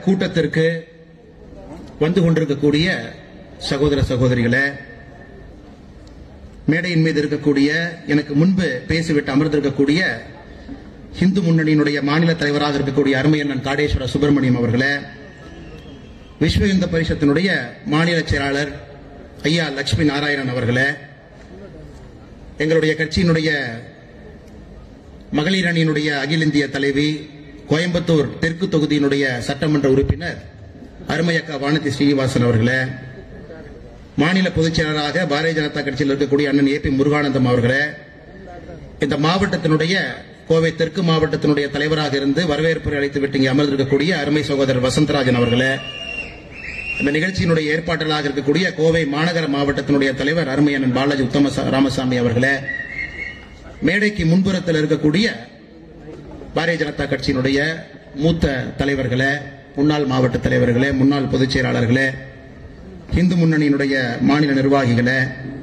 கூட்டத்திற்கு வந்து கொண்டிருக்கக்கூடிய சகோதர சகோதரிகளே மேடையின் மீது இருக்கக்கூடிய எனக்கு முன்பு பேசிவிட்டு அமர்ந்திருக்கக்கூடிய இந்து முன்னணியினுடைய மாநில தலைவராக இருக்கக்கூடிய அருமையண்ணன் காடேஸ்வர சுப்பிரமணியம் அவர்களே விஸ்வ இந்து பரிஷத்தினுடைய மாநில செயலாளர் ஐயா லட்சுமி நாராயணன் அவர்களே எங்களுடைய கட்சியினுடைய மகளிர் அணியினுடைய அகில இந்திய தலைவி கோயம்புத்தூர் தெற்கு தொகுதியினுடைய சட்டமன்ற உறுப்பினர் அருமையக்கா வானதி ஸ்ரீனிவாசன் அவர்களே மாநில பொதுச் செயலராக பாரதிய ஜனதா கட்சியில் இருக்கக்கூடிய அண்ணன் ஏ பி முருகானந்தம் அவர்களே இந்த மாவட்டத்தினுடைய கோவை தெற்கு மாவட்டத்தினுடைய தலைவராக இருந்து வரவேற்புரை அளித்து விட்டு இங்கே அமர்ந்திருக்கக்கூடிய அருமை சகோதரர் வசந்தராஜன் அவர்களே இந்த நிகழ்ச்சியினுடைய ஏற்பாட்டாளராக இருக்கக்கூடிய கோவை மாநகர மாவட்டத்தினுடைய தலைவர் அருமை அண்ணன் பாலாஜி உத்தம ராமசாமி அவர்களே மேடைக்கு முன்புறத்தில் இருக்கக்கூடிய பாரதிய ஜனதா கட்சியினுடைய மூத்த தலைவர்களே முன்னாள் மாவட்ட தலைவர்களே முன்னாள் பொதுச் செயலாளர்களே இந்து முன்னணியினுடைய மாநில நிர்வாகிகளே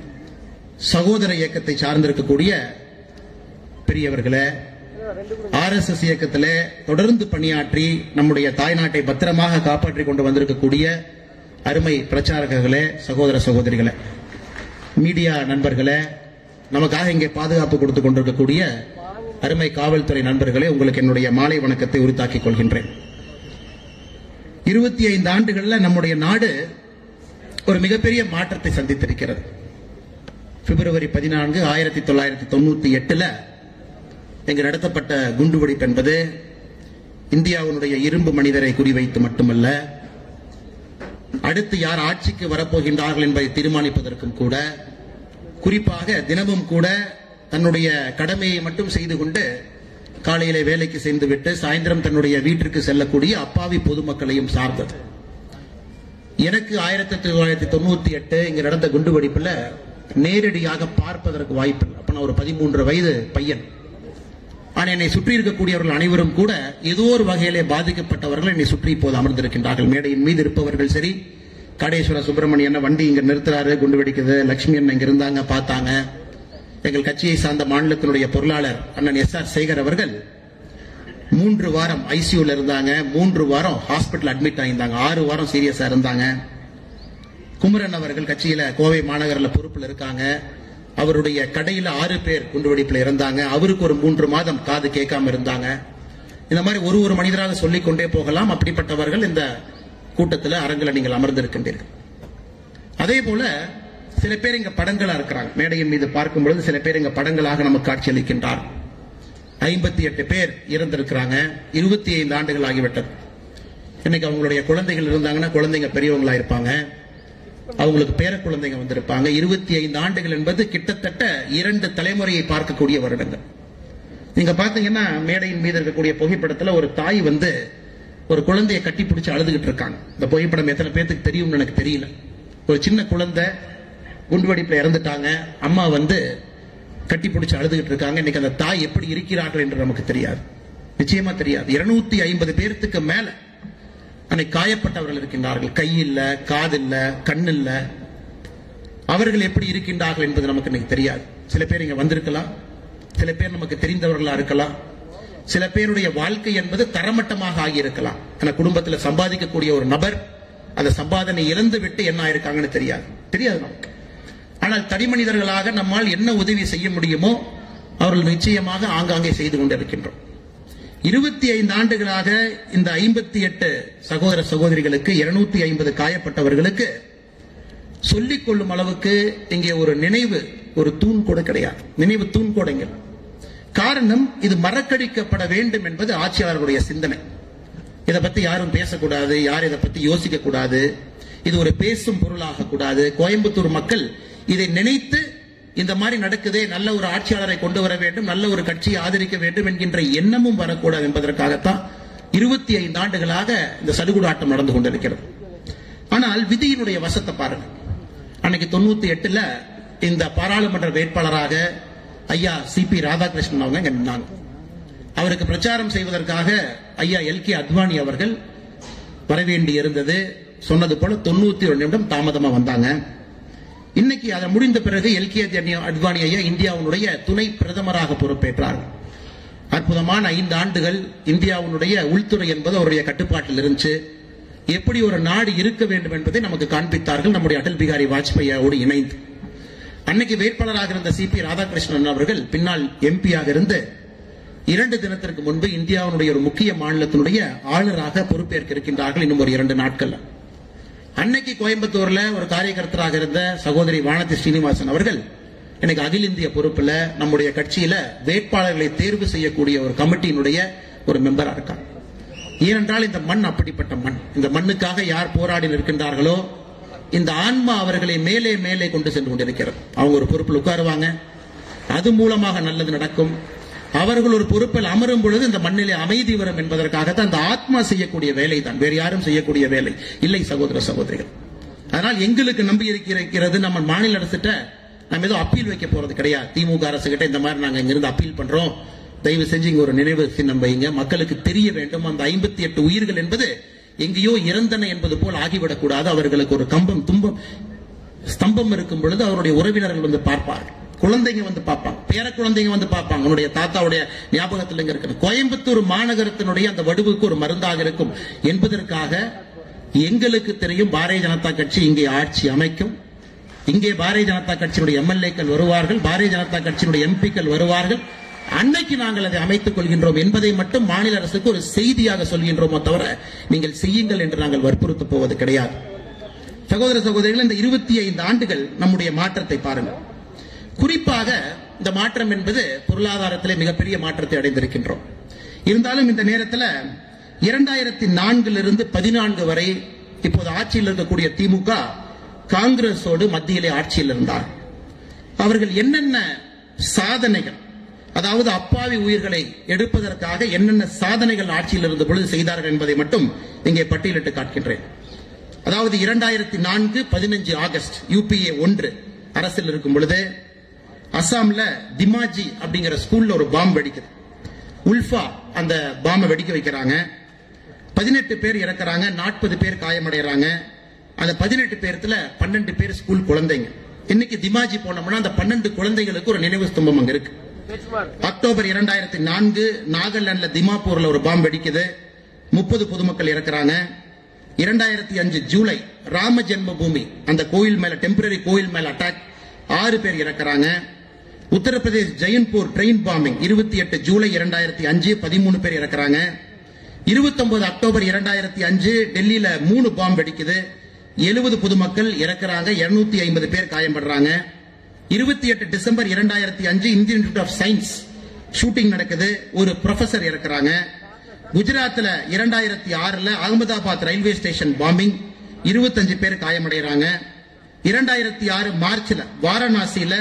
சகோதர இயக்கத்தை சார்ந்திருக்கக்கூடிய பெரியவர்களே ஆர்எஸ்எஸ் இயக்கத்திலே தொடர்ந்து பணியாற்றி நம்முடைய தாய்நாட்டை பத்திரமாக காப்பாற்றிக் கொண்டு வந்திருக்கக்கூடிய அருமை பிரச்சாரகர்களே சகோதர சகோதரிகளே மீடியா நண்பர்களே நமக்காக இங்கே பாதுகாப்பு கொடுத்துக் கொண்டிருக்கக்கூடிய அருமை காவல்துறை நண்பர்களே உங்களுக்கு என்னுடைய மாலை வணக்கத்தை உரித்தாக்கிக் கொள்கின்றேன் இருபத்தி ஐந்து ஆண்டுகள்ல நம்முடைய நாடு ஒரு மிகப்பெரிய மாற்றத்தை சந்தித்திருக்கிறது பிப்ரவரி பதினான்கு ஆயிரத்தி தொள்ளாயிரத்தி தொண்ணூத்தி எட்டுல இங்கு நடத்தப்பட்ட குண்டுவெடிப்பு என்பது இந்தியாவினுடைய இரும்பு மனிதரை குறிவைத்து மட்டுமல்ல அடுத்து யார் ஆட்சிக்கு வரப்போகின்றார்கள் என்பதை தீர்மானிப்பதற்கும் கூட குறிப்பாக தினமும் கூட தன்னுடைய கடமையை மட்டும் செய்து கொண்டு காலையிலே வேலைக்கு சென்றுவிட்டு சாயந்தரம் தன்னுடைய வீட்டிற்கு செல்லக்கூடிய அப்பாவி பொதுமக்களையும் சார்ந்தது எனக்கு ஆயிரத்தி தொள்ளாயிரத்தி தொண்ணூத்தி எட்டு இங்க நடந்த குண்டுவெடிப்புல நேரடியாக பார்ப்பதற்கு வாய்ப்பு இல்லை அப்ப நான் ஒரு பதிமூன்று வயது பையன் ஆனா என்னை சுற்றி இருக்கக்கூடியவர்கள் அனைவரும் கூட ஏதோ ஒரு வகையிலே பாதிக்கப்பட்டவர்கள் என்னை சுற்றி இப்போது அமர்ந்திருக்கின்றார்கள் மேடையின் மீது இருப்பவர்கள் சரி காடேஸ்வர சுப்பிரமணியன் வண்டி இங்க நிறுத்துறாரு குண்டு வெடிக்குது லட்சுமி அண்ணன் இங்க இருந்தாங்க பார்த்தாங்க எங்கள் கட்சியை சார்ந்த மாநிலத்தினுடைய பொருளாளர் அண்ணன் எஸ் ஆர் சேகர் அவர்கள் மூன்று வாரம் ஐசியூல இருந்தாங்க மூன்று வாரம் ஹாஸ்பிட்டல் அட்மிட் ஆயிருந்தாங்க ஆறு வாரம் சீரியஸா இருந்தாங்க குமரன் அவர்கள் கட்சியில கோவை மாநகரில் பொறுப்பில் இருக்காங்க அவருடைய கடையில ஆறு பேர் குண்டுவெடிப்புல இருந்தாங்க அவருக்கு ஒரு மூன்று மாதம் காது கேட்காம இருந்தாங்க இந்த மாதிரி ஒரு ஒரு மனிதராக சொல்லிக் கொண்டே போகலாம் அப்படிப்பட்டவர்கள் இந்த கூட்டத்தில் அரங்கில் நீங்கள் அமர்ந்திருக்கின்றீர்கள் அதே போல சில பேர் இங்க படங்களா இருக்கிறாங்க மேடையின் மீது பார்க்கும் பொழுது சில பேர் இங்க படங்களாக நமக்கு காட்சியளிக்கின்றார் ஐம்பத்தி எட்டு பேர் இறந்திருக்கிறாங்க இருபத்தி ஐந்து ஆண்டுகள் ஆகிவிட்டது இன்னைக்கு அவங்களுடைய குழந்தைகள் இருந்தாங்கன்னா குழந்தைங்க பெரியவங்களா இருப்பாங்க அவங்களுக்கு பேர குழந்தைங்க வந்திருப்பாங்க இருபத்தி ஐந்து ஆண்டுகள் என்பது கிட்டத்தட்ட இரண்டு தலைமுறையை பார்க்கக்கூடிய வருடங்கள் நீங்க பாத்தீங்கன்னா மேடையின் மீது இருக்கக்கூடிய புகைப்படத்துல ஒரு தாய் வந்து ஒரு குழந்தையை கட்டி பிடிச்சு அழுதுகிட்டு இருக்காங்க இந்த புகைப்படம் எத்தனை பேத்துக்கு தெரியும்னு எனக்கு தெரியல ஒரு சின்ன குழந்தை குண்டுவெடிப்புல இறந்துட்டாங்க அம்மா வந்து கட்டி பிடிச்சு அழுதுகிட்டு இருக்காங்க இன்னைக்கு அந்த தாய் எப்படி இருக்கிறார்கள் என்று நமக்கு தெரியாது நிச்சயமா தெரியாது இருநூத்தி ஐம்பது பேர்த்துக்கு மேல அன்னைக்கு காயப்பட்டவர்கள் இருக்கின்றார்கள் கை இல்ல காது இல்ல கண் இல்ல அவர்கள் எப்படி இருக்கின்றார்கள் என்பது நமக்கு இன்னைக்கு தெரியாது சில பேர் இங்க வந்திருக்கலாம் சில பேர் நமக்கு தெரிந்தவர்களா இருக்கலாம் சில பேருடைய வாழ்க்கை என்பது தரமட்டமாக ஆகியிருக்கலாம் ஆனா குடும்பத்துல சம்பாதிக்கக்கூடிய ஒரு நபர் அந்த சம்பாதனை இழந்து விட்டு என்ன ஆயிருக்காங்கன்னு தெரியாது தெரியாது நமக்கு ஆனால் தனி மனிதர்களாக நம்மால் என்ன உதவி செய்ய முடியுமோ அவர்கள் நிச்சயமாக ஆங்காங்கே செய்து கொண்டிருக்கின்றோம் இருபத்தி ஐந்து ஆண்டுகளாக இந்த ஐம்பத்தி எட்டு சகோதர சகோதரிகளுக்கு இருநூத்தி ஐம்பது காயப்பட்டவர்களுக்கு சொல்லிக் கொள்ளும் அளவுக்கு இங்கே ஒரு நினைவு ஒரு தூண் கூட கிடையாது நினைவு தூண் கூட இங்க இல்ல. காரணம் இது மறக்கடிக்கப்பட வேண்டும் என்பது ஆட்சியாளர்களுடைய சிந்தனை இதை பத்தி யாரும் பேசக்கூடாது யாரும் இதை பத்தி யோசிக்க கூடாது இது ஒரு பேசும் பொருளாக கூடாது கோயம்புத்தூர் மக்கள் இதை நினைத்து இந்த மாதிரி நடக்குதே நல்ல ஒரு ஆட்சியாளரை கொண்டு வர வேண்டும் நல்ல ஒரு கட்சியை ஆதரிக்க வேண்டும் என்கின்ற எண்ணமும் வரக்கூடாது என்பதற்காகத்தான் இருபத்தி ஐந்து ஆண்டுகளாக இந்த சடுகுடு ஆட்டம் நடந்து கொண்டிருக்கிறது ஆனால் விதியினுடைய வசத்தை பாருங்க அன்னைக்கு தொண்ணூத்தி எட்டுல இந்த பாராளுமன்ற வேட்பாளராக ஐயா சி பி ராதாகிருஷ்ணன் அவங்க இங்க நின்னாங்க அவருக்கு பிரச்சாரம் செய்வதற்காக ஐயா எல் கே அத்வானி அவர்கள் வரவேண்டி இருந்தது சொன்னது போல தொண்ணூத்தி ஒரு நிமிடம் தாமதமா வந்தாங்க இன்னைக்கு அதை முடிந்த பிறகு எல் கே அத்வானி ஐயா இந்தியாவுடைய துணை பிரதமராக பொறுப்பேற்றார் அற்புதமான ஐந்து ஆண்டுகள் இந்தியாவுடைய உள்துறை என்பது அவருடைய கட்டுப்பாட்டில் இருந்துச்சு எப்படி ஒரு நாடு இருக்க வேண்டும் என்பதை நமக்கு காண்பித்தார்கள் நம்முடைய அடல் பிகாரி வாஜ்பாயோடு இணைந்து அன்னைக்கு வேட்பாளராக இருந்த சி பி ராதாகிருஷ்ணன் அவர்கள் பின்னால் எம்பியாக இருந்து இரண்டு தினத்திற்கு முன்பு இந்தியாவினுடைய ஒரு முக்கிய மாநிலத்தினுடைய ஆளுநராக பொறுப்பேற்க இருக்கின்றார்கள் இன்னும் ஒரு இரண்டு நாட்கள் அன்னைக்கு கோயம்புத்தூர்ல ஒரு காரியகர்த்தராக இருந்த சகோதரி வானதி ஸ்ரீனிவாசன் அவர்கள் எனக்கு அகில இந்திய பொறுப்புல நம்முடைய கட்சியில வேட்பாளர்களை தேர்வு செய்யக்கூடிய ஒரு கமிட்டியினுடைய ஒரு மெம்பரா இருக்காங்க ஏனென்றால் இந்த மண் அப்படிப்பட்ட மண் இந்த மண்ணுக்காக யார் போராடி நிற்கின்றார்களோ இந்த ஆன்மா அவர்களை மேலே மேலே கொண்டு சென்று கொண்டிருக்கிறது அவங்க ஒரு பொறுப்பில் உட்காருவாங்க அது மூலமாக நல்லது நடக்கும் அவர்கள் ஒரு பொறுப்பில் அமரும் பொழுது இந்த மண்ணிலே அமைதி வரும் என்பதற்காகத்தான் அந்த ஆத்மா செய்யக்கூடிய வேலை தான் வேறு யாரும் செய்யக்கூடிய வேலை இல்லை சகோதர சகோதரிகள் அதனால் எங்களுக்கு நம்பி இருக்கிறது நம்ம மாநில அரசிட்ட நம்ம ஏதோ அப்பீல் வைக்க போறது கிடையாது திமுக அரசு கிட்ட இந்த மாதிரி நாங்க இங்கிருந்து அப்பீல் பண்றோம் தயவு செஞ்சு இங்க ஒரு நினைவு சின்னம் வைங்க மக்களுக்கு தெரிய வேண்டும் அந்த ஐம்பத்தி எட்டு உயிர்கள் என்பது எங்கேயோ இறந்தன என்பது போல் ஆகிவிடக் கூடாது அவர்களுக்கு ஒரு கம்பம் துன்பம் ஸ்தம்பம் இருக்கும் பொழுது அவருடைய உறவினர்கள் வந்து பார்ப்பார்கள் குழந்தைங்க வந்து பார்ப்பாங்க பேர குழந்தைங்க வந்து பார்ப்பாங்க உன்னுடைய தாத்தாவுடைய ஞாபகத்தில் இங்க இருக்கு கோயம்புத்தூர் மாநகரத்தினுடைய அந்த வடுவுக்கு ஒரு மருந்தாக இருக்கும் என்பதற்காக எங்களுக்கு தெரியும் பாரதிய ஜனதா கட்சி இங்கே ஆட்சி அமைக்கும் இங்கே பாரதிய ஜனதா கட்சியினுடைய எம்எல்ஏக்கள் வருவார்கள் பாரதிய ஜனதா கட்சியினுடைய எம்பிக்கள் வருவார்கள் அன்னைக்கு நாங்கள் அதை அமைத்துக் கொள்கின்றோம் என்பதை மட்டும் மாநில அரசுக்கு ஒரு செய்தியாக சொல்கின்றோமோ தவிர நீங்கள் செய்யுங்கள் என்று நாங்கள் வற்புறுத்த போவது கிடையாது சகோதர சகோதரிகள் இந்த இருபத்தி ஐந்து ஆண்டுகள் நம்முடைய மாற்றத்தை பாருங்கள் குறிப்பாக இந்த மாற்றம் என்பது பொருளாதாரத்திலே மிகப்பெரிய மாற்றத்தை அடைந்திருக்கின்றோம் இருந்தாலும் இந்த நேரத்தில் இரண்டாயிரத்தி நான்கிலிருந்து பதினான்கு வரை இப்போது ஆட்சியில் இருக்கக்கூடிய திமுக காங்கிரஸோடு மத்தியிலே ஆட்சியில் இருந்தார் அவர்கள் என்னென்ன சாதனைகள் அதாவது அப்பாவி உயிர்களை எடுப்பதற்காக என்னென்ன சாதனைகள் ஆட்சியில் இருந்த பொழுது செய்தார்கள் என்பதை மட்டும் இங்கே பட்டியலிட்டு காட்டுகின்றேன் அதாவது இரண்டாயிரத்தி நான்கு பதினஞ்சு ஆகஸ்ட் யூபிஏ ஒன்று அரசில் இருக்கும் பொழுது அசாம்ல திமாஜி அப்படிங்கிற ஸ்கூல்ல ஒரு பாம்பு வெடிக்குது உல்ஃபா அந்த பாம்பை வெடிக்க வைக்கிறாங்க பதினெட்டு பேர் இறக்குறாங்க நாற்பது பேர் காயமடைகிறாங்க அந்த பதினெட்டு பேர்த்துல பன்னெண்டு பேர் ஸ்கூல் குழந்தைங்க இன்னைக்கு திமாஜி போனோம்னா அந்த பன்னெண்டு குழந்தைகளுக்கு ஒரு நினைவு ஸ்தம்பம் அங்க இருக்கு அக்டோபர் இரண்டாயிரத்தி நான்கு நாகாலாந்துல திமாப்பூர்ல ஒரு பாம்பு வெடிக்குது முப்பது பொதுமக்கள் இறக்குறாங்க இரண்டாயிரத்தி அஞ்சு ஜூலை ராம ஜென்ம பூமி அந்த கோயில் மேல டெம்பரரி கோயில் மேல அட்டாக் ஆறு பேர் இறக்குறாங்க உத்தரப்பிரதேஷ் ஜெயன்பூர் ட்ரெயின் பாம்பிங் இருபத்தி எட்டு ஜூலை இரண்டாயிரத்தி அஞ்சு பதிமூணு பேர் இறக்குறாங்க இருபத்தொன்பது அக்டோபர் இரண்டாயிரத்தி அஞ்சு டெல்லியில மூணு பாம்பு வெடிக்குது எழுபது பொதுமக்கள் இறக்குறாங்க இருநூத்தி ஐம்பது பேர் காயப்படுறாங்க இருபத்தி எட்டு டிசம்பர் இரண்டாயிரத்தி அஞ்சு Indian Institute of Science shooting நடக்குது ஒரு ப்ரொஃபசர் இறக்குறாங்க குஜராத்ல இரண்டாயிரத்தி ஆறுல அகமதாபாத் ரயில்வே ஸ்டேஷன் பாம்பிங் இருபத்தஞ்சு பேர் காயமடைகிறாங்க இரண்டாயிரத்தி ஆறு மார்ச்ல வாரணாசியில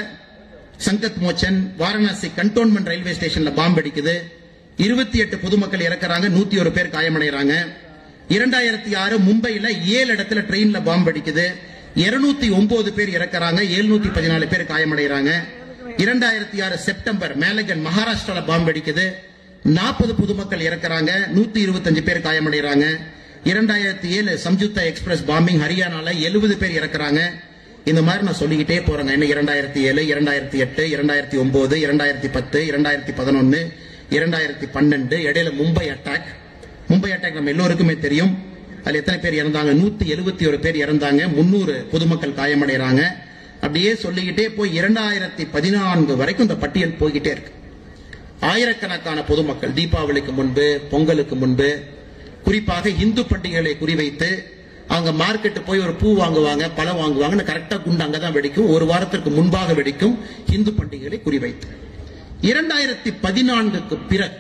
சங்கத் மோச்சன் வாரணாசி கண்டோன்மெண்ட் ரயில்வே ஸ்டேஷன்ல பாம்பு அடிக்குது இருபத்தி எட்டு பொதுமக்கள் இறக்குறாங்க நூத்தி ஒரு பேர் காயமடைகிறாங்க இரண்டாயிரத்தி ஆறு மும்பையில ஏழு இடத்துல ட்ரெயின்ல பாம்பு அடிக்குது இருநூத்தி ஒன்பது பேர் இறக்குறாங்க எழுநூத்தி பதினாலு பேர் காயமடைகிறாங்க இரண்டாயிரத்தி ஆறு செப்டம்பர் மேலகன் மகாராஷ்டிரால பாம்பு அடிக்குது நாற்பது பொதுமக்கள் இறக்குறாங்க நூத்தி இருபத்தஞ்சு பேர் காயமடைகிறாங்க இரண்டாயிரத்தி ஏழு சம்யுக்தா எக்ஸ்பிரஸ் பாம்பிங் ஹரியானால எழுபது பேர் இறக்குறாங்க இந்த மாதிரி நான் சொல்லிக்கிட்டே போறேங்க என்ன இரண்டாயிரத்தி ஏழு இரண்டாயிரத்தி எட்டு இரண்டாயிரத்தி ஒன்பது இரண்டாயிரத்தி பத்து இரண்டாயிரத்தி பதினொன்னு இரண்டாயிரத்தி பன்னெண்டு இடையில மும்பை அட்டாக் மும்பை அட்டாக் நம்ம எல்லோருக்குமே தெரியும் அதுல எத்தனை பேர் இறந்தாங்க நூத்தி எழுபத்தி ஒரு பேர் இறந்தாங்க முன்னூறு பொதுமக்கள் காயமடைகிறாங்க அப்படியே சொல்லிக்கிட்டே போய் இரண்டாயிரத்தி பதினான்கு வரைக்கும் இந்த பட்டியல் போய்கிட்டே இருக்கு ஆயிரக்கணக்கான பொதுமக்கள் தீபாவளிக்கு முன்பு பொங்கலுக்கு முன்பு குறிப்பாக இந்து பண்டிகைகளை குறிவைத்து அவங்க மார்க்கெட்டு போய் ஒரு பூ வாங்குவாங்க பழம் வாங்குவாங்க கரெக்டா குண்டு அங்கதான் வெடிக்கும் ஒரு வாரத்திற்கு முன்பாக வெடிக்கும் இந்து பண்டிகைகளை குறிவைத்து இரண்டாயிரத்தி பதினான்குக்கு பிறகு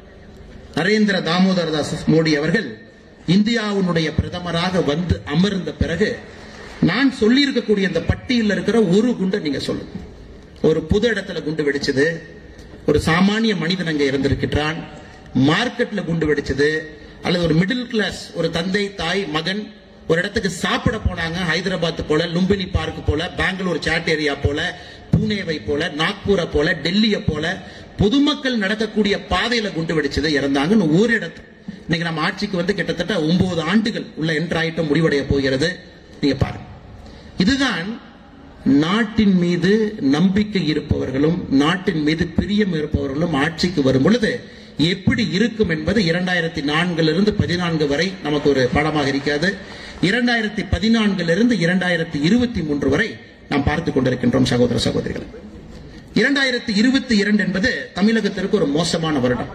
நரேந்திர தாமோதர தாஸ் மோடி அவர்கள் இந்தியாவினுடைய பிரதமராக வந்து அமர்ந்த பிறகு நான் சொல்லி இருக்கக்கூடிய இந்த பட்டியலில் இருக்கிற ஒரு குண்டை நீங்க சொல்லுங்க ஒரு புது இடத்துல குண்டு வெடிச்சது ஒரு சாமானிய மனிதன் அங்க இருந்திருக்கிறான் மார்க்கெட்ல குண்டு வெடிச்சது அல்லது ஒரு மிடில் கிளாஸ் ஒரு தந்தை தாய் மகன் ஒரு இடத்துக்கு சாப்பிட போனாங்க ஹைதராபாத் போல லும்பினி பார்க் போல பெங்களூர் சாட் ஏரியா போல பூனேவை போல நாக்பூரை போல டெல்லியை போல பொதுமக்கள் நடக்கக்கூடிய பாதையில குண்டு வெடிச்சது இறந்தாங்கன்னு ஒரு இடத்துல இன்னைக்கு நம்ம ஆட்சிக்கு வந்து கிட்டத்தட்ட ஒன்பது ஆண்டுகள் உள்ள என்ட்ராயிட்டம் முடிவடைய போகிறது நீங்க பாருங்க இதுதான் நாட்டின் மீது நம்பிக்கை இருப்பவர்களும் நாட்டின் மீது பிரியம் இருப்பவர்களும் ஆட்சிக்கு வரும் பொழுது எப்படி இருக்கும் என்பது இரண்டாயிரத்தி நான்கிலிருந்து பதினான்கு வரை நமக்கு ஒரு பாடமாக இருக்கிறது இரண்டாயிரத்தி பதினான்கிலிருந்து இரண்டாயிரத்தி இருபத்தி மூன்று வரை நாம் பார்த்துக் கொண்டிருக்கின்றோம் சகோதர சகோதரிகள் இரண்டாயிரத்தி இருபத்தி இரண்டு என்பது தமிழகத்திற்கு ஒரு மோசமான வருடம்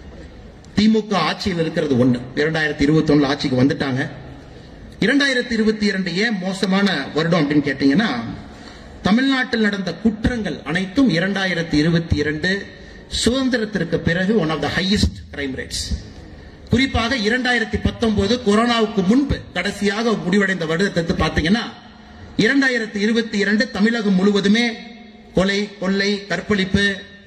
திமுக ஆட்சியில் இருக்கிறது ஒண்ணு இரண்டாயிரத்தி இருபத்தி ஒண்ணுல ஆட்சிக்கு வந்துட்டாங்க இரண்டாயிரத்தி இருபத்தி இரண்டு ஏன் மோசமான வருடம் அப்படின்னு கேட்டீங்கன்னா தமிழ்நாட்டில் நடந்த குற்றங்கள் அனைத்தும் இரண்டாயிரத்தி இருபத்தி இரண்டு சுதந்திரத்திற்கு பிறகு one of the highest crime rates குறிப்பாக இரண்டாயிரத்தி பத்தொன்பது கொரோனாவுக்கு முன்பு கடைசியாக முடிவடைந்த வருடத்தை பார்த்தீங்கன்னா இரண்டாயிரத்தி இருபத்தி இரண்டு தமிழகம் முழுவதுமே கொலை கொள்ளை கற்பழிப்பு